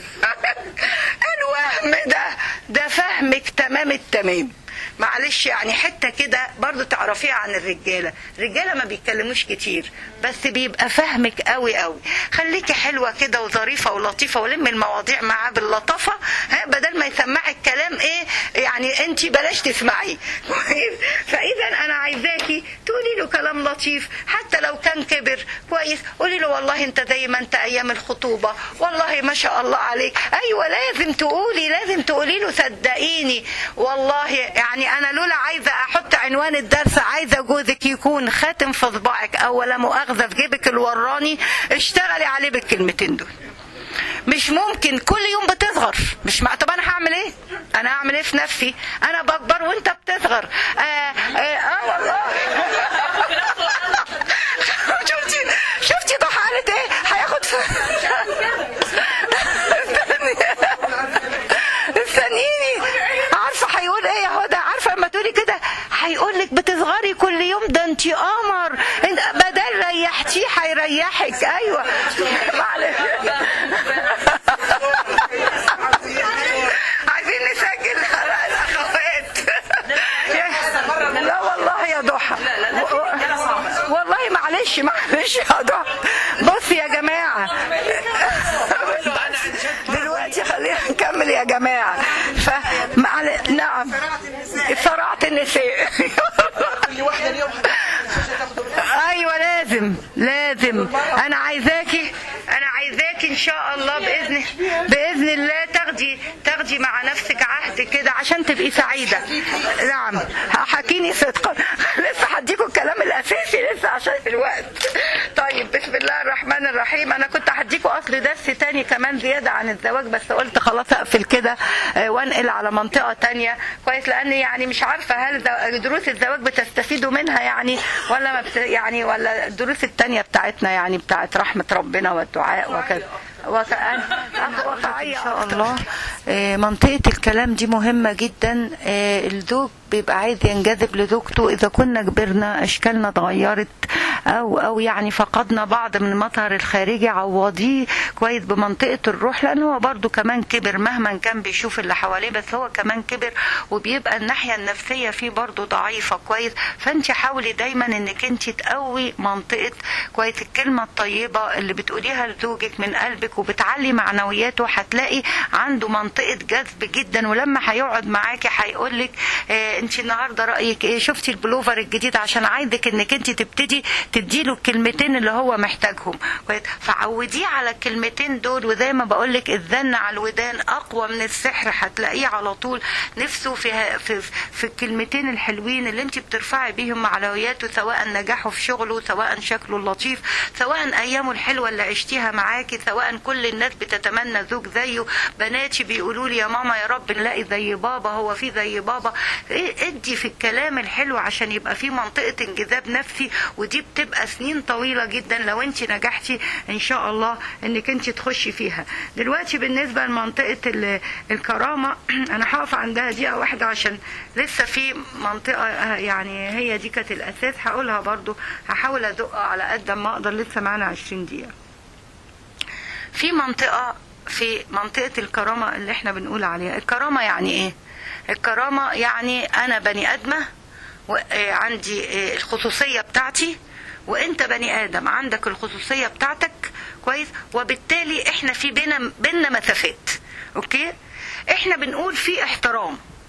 الوهم ده ده فهمك تمام التمام معلش يعني حته كده برضو تعرفيها عن الرجاله الرجاله ما بيتكلموش كتير بس بيبقى فهمك قوي قوي خليكي حلوه كده وظريفه ولطيفه ولم المواضيع معاه باللطافه ها بدل ما يسمعك كلام ايه يعني انت بلاش تسمعي كويس فاذا انا عايزاكي تقولي له كلام لطيف حتى لو كان كبر كويس قولي له والله انت زي ما انت ايام الخطوبه والله ما شاء الله عليك ايوه لازم تقولي لازم تقولي له صدقيني والله يعني انا لولا عايزه احط عنوان الدرس عايزه جوزك يكون خاتم في صباعك او ولا مؤاخذه في جيبك الوراني اشتغلي عليه بالكلمتين دول مش ممكن كل يوم بتصغر مش مع... طب انا هعمل ايه انا هعمل ايه في نفسي انا بكبر وانت بتصغر اه, آه, آه والله شفتي شفتي ضحى قالت ايه هياخد في استنيني عارفه هيقول ايه يا هدى عارفه لما تقولي كده هيقول لك بتصغري كل يوم ده انت قمر انت بدل ريحتيه هيريحك ايوه معلش عايزين نسجل الاخوات لا والله يا ضحى والله معلش معلش يا ضحى بص يا جماعه دلوقتي خلينا نكمل يا جماعه فمعل... نعم صرعت النساء كل واحده اليوم ايوه لازم لازم انا عايزاكي انا عايزاكي ان شاء الله باذن باذن الله تاخدي تاخدي مع نفسك عهد كده عشان تبقي سعيده نعم حكيني صدقا لسه هديكوا الكلام الاساسي لسه عشان الوقت طيب بسم الله الرحمن الرحيم انا كنت هديكوا اصل درس تاني كمان زياده عن الزواج بس قلت خلاص اقفل كده آه، وانقل على منطقه تانية كويس لان يعني مش عارفه هل زو- دروس الزواج بتستفيدوا منها يعني ولا ما بت يعني ولا الدروس التانية بتاعتنا يعني بتاعت رحمه ربنا والدعاء وكذا وكأن واقعية إن شاء الله آه، منطقة الكلام دي مهمة جدا آه، الزوج بيبقى عايز ينجذب لزوجته إذا كنا كبرنا أشكالنا اتغيرت أو أو يعني فقدنا بعض من المظهر الخارجي عوضيه كويس بمنطقة الروح لأن هو برضو كمان كبر مهما كان بيشوف اللي حواليه بس هو كمان كبر وبيبقى الناحية النفسية فيه برضو ضعيفة كويس فأنت حاولي دايما إنك أنت تقوي منطقة كويس الكلمة الطيبة اللي بتقوليها لزوجك من قلبك وبتعلي معنوياته هتلاقي عنده منطقة جذب جدا ولما هيقعد معاكي هيقول لك آه انت النهارده رايك ايه شفتي البلوفر الجديد عشان عايزك انك انت تبتدي تديله الكلمتين اللي هو محتاجهم كويس فعوديه على الكلمتين دول وزي ما بقول لك الذن على الودان اقوى من السحر هتلاقيه على طول نفسه في في, في الكلمتين الحلوين اللي انت بترفعي بيهم معنوياته سواء نجاحه في شغله سواء شكله اللطيف سواء ايامه الحلوه اللي عشتيها معاكي سواء كل الناس بتتمنى زوج زيه بناتي بيقولوا لي يا ماما يا رب نلاقي زي بابا هو في زي بابا إيه ادي في الكلام الحلو عشان يبقى في منطقه انجذاب نفسي ودي بتبقى سنين طويله جدا لو انت نجحتي ان شاء الله انك انت تخشي فيها دلوقتي بالنسبه لمنطقه ال- الكرامه انا هقف عندها دقيقه واحده عشان لسه في منطقه آه، يعني هي دي كانت الاساس هقولها برضو هحاول ازق على قد ما اقدر لسه معانا 20 دقيقه في منطقة في منطقة الكرامة اللي احنا بنقول عليها الكرامة يعني ايه الكرامة يعني انا بني ادمة وعندي الخصوصية بتاعتي وانت بني ادم عندك الخصوصية بتاعتك كويس وبالتالي احنا في بينا بينا مسافات اوكي احنا بنقول في احترام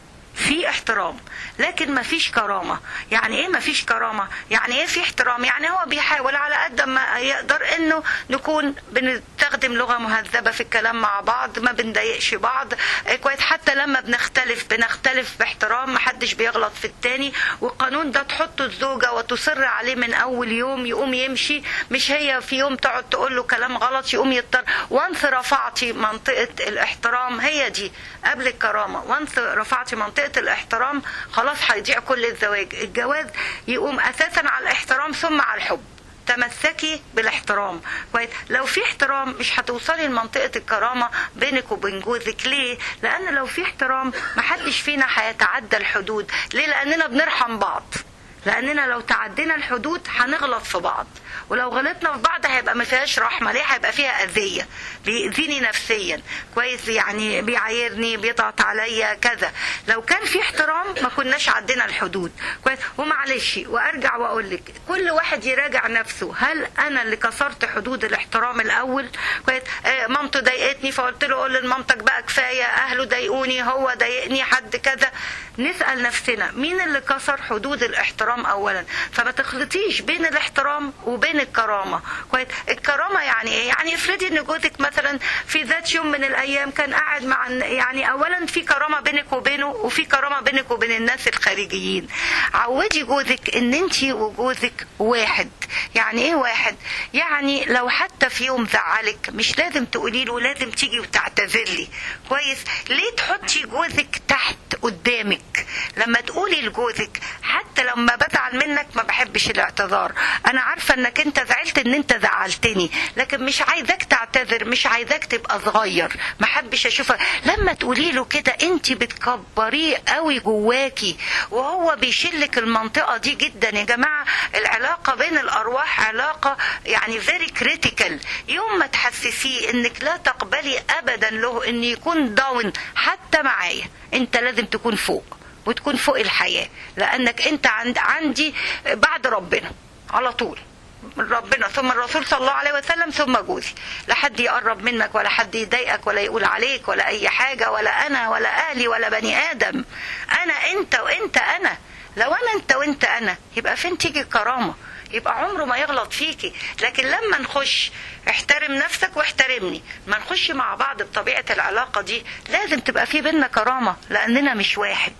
في احترام لكن ما فيش كرامة يعني ايه ما فيش كرامة يعني ايه في احترام يعني هو بيحاول على قد ما يقدر انه نكون بنستخدم لغة مهذبة في الكلام مع بعض ما بنضايقش بعض إيه كويس حتى لما بنختلف بنختلف باحترام محدش بيغلط في التاني والقانون ده تحطه الزوجة وتصر عليه من اول يوم يقوم يمشي مش هي في يوم تقعد تقول له كلام غلط يقوم يضطر وانت رفعتي منطقة الاحترام هي دي قبل الكرامة وانت رفعتي منطقة الاحترام خلاص هيضيع كل الزواج الجواز يقوم اساسا على الاحترام ثم على الحب تمسكي بالاحترام كويس لو في احترام مش هتوصلي لمنطقه الكرامه بينك وبين جوزك ليه لان لو في احترام محدش فينا هيتعدى الحدود ليه لاننا بنرحم بعض لاننا لو تعدينا الحدود هنغلط في بعض ولو غلطنا في بعض هيبقى ما فيهاش رحمه ليه هيبقى فيها اذيه بيأذيني نفسيا كويس يعني بيعايرني بيضغط عليا كذا لو كان في احترام ما كناش عدينا الحدود كويس ومعلش وارجع واقول لك كل واحد يراجع نفسه هل انا اللي كسرت حدود الاحترام الاول كويس آه مامته ضايقتني فقلت له قول لمامتك بقى كفايه اهله ضايقوني هو ضايقني حد كذا نسال نفسنا مين اللي كسر حدود الاحترام اولا فما تخلطيش بين الاحترام وبين الكرامه كويس الكرامه يعني ايه يعني افرضي ان جوزك مثلا في ذات يوم من الايام كان قاعد مع يعني اولا في كرامه بينك وبينه وفي كرامه بينك وبين الناس الخارجيين عودي جوزك ان انت وجوزك واحد يعني ايه واحد يعني لو حتى في يوم زعلك مش لازم تقولي له لازم تيجي وتعتذرلي كويس ليه تحطي جوزك تحت قدامك لما تقولي لجوزك حتى لما بزعل منك ما بحبش الاعتذار انا عارفه انك انت زعلت ان انت زعلتني لكن مش عايزاك تعتذر مش عايزاك تبقى صغير ما حبش اشوفك لما تقولي له كده انت بتكبريه قوي جواكي وهو بيشلك المنطقه دي جدا يا جماعه العلاقه بين الارواح علاقه يعني فيري كريتيكال يوم ما تحسسيه انك لا تقبلي ابدا له ان يكون داون حتى معايا انت لازم تكون فوق وتكون فوق الحياه لانك انت عند عندي بعد ربنا على طول من ربنا ثم الرسول صلى الله عليه وسلم ثم جوزي لا حد يقرب منك ولا حد يضايقك ولا يقول عليك ولا اي حاجه ولا انا ولا اهلي ولا بني ادم انا انت وانت انا لو انا انت وانت انا يبقى فين تيجي الكرامه يبقى عمره ما يغلط فيكي لكن لما نخش احترم نفسك واحترمني ما نخش مع بعض بطبيعة العلاقة دي لازم تبقى في بينا كرامة لأننا مش واحد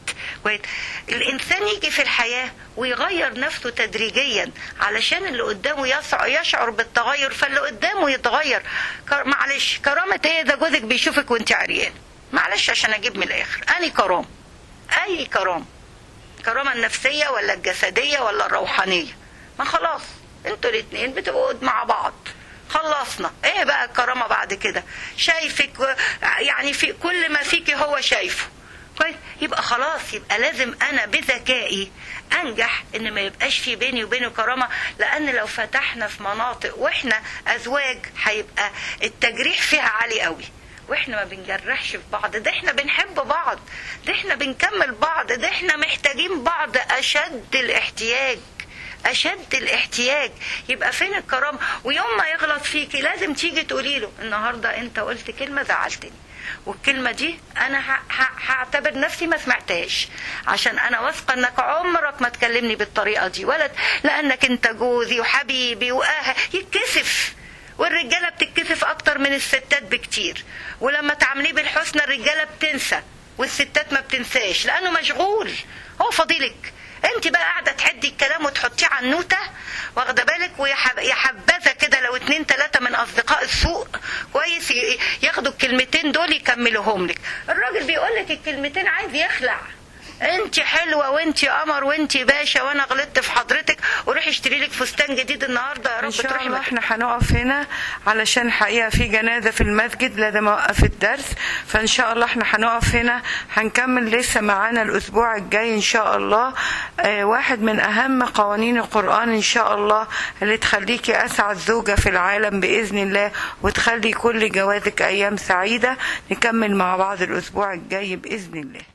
الإنسان يجي في الحياة ويغير نفسه تدريجيا علشان اللي قدامه يشعر بالتغير فاللي قدامه يتغير معلش كرامة ايه ده جوزك بيشوفك وانت عريان معلش عشان اجيب من الاخر اني كرام اي كرام الكرامة النفسية ولا الجسدية ولا الروحانية ما خلاص انتوا الاثنين بتبقوا مع بعض خلصنا ايه بقى الكرامة بعد كده شايفك يعني في كل ما فيك هو شايفه كويس يبقى خلاص يبقى لازم انا بذكائي انجح ان ما يبقاش في بيني وبينه كرامه لان لو فتحنا في مناطق واحنا ازواج هيبقى التجريح فيها عالي قوي واحنا ما بنجرحش في بعض ده احنا بنحب بعض ده احنا بنكمل بعض ده احنا محتاجين بعض اشد الاحتياج اشد الاحتياج يبقى فين الكرامه ويوم ما يغلط فيكي لازم تيجي تقولي له النهارده انت قلت كلمه زعلتني والكلمه دي انا هعتبر نفسي ما سمعتهاش عشان انا واثقه انك عمرك ما تكلمني بالطريقه دي ولا لانك انت جوزي وحبيبي واه يتكسف والرجاله بتتكسف اكتر من الستات بكتير ولما تعامليه بالحسنى الرجاله بتنسى والستات ما بتنساش لانه مشغول هو فضيلك انت بقى قاعده تحدي الكلام وتحطيه على النوته واخده بالك ويا حبذا كده لو اتنين تلاته من اصدقاء السوق كويس ياخدوا الكلمتين دول يكملوهم لك الراجل بيقول لك الكلمتين عايز يخلع انت حلوه وانت قمر وانت باشا وانا غلطت في حضرتك وروحي اشتري لك فستان جديد النهارده يا رب ان شاء تروحي الله مكان. احنا هنقف هنا علشان حقيقه في جنازه في المسجد لازم اوقف الدرس فان شاء الله احنا هنقف هنا هنكمل لسه معانا الاسبوع الجاي ان شاء الله آه واحد من اهم قوانين القران ان شاء الله اللي تخليكي اسعد زوجه في العالم باذن الله وتخلي كل جوازك ايام سعيده نكمل مع بعض الاسبوع الجاي باذن الله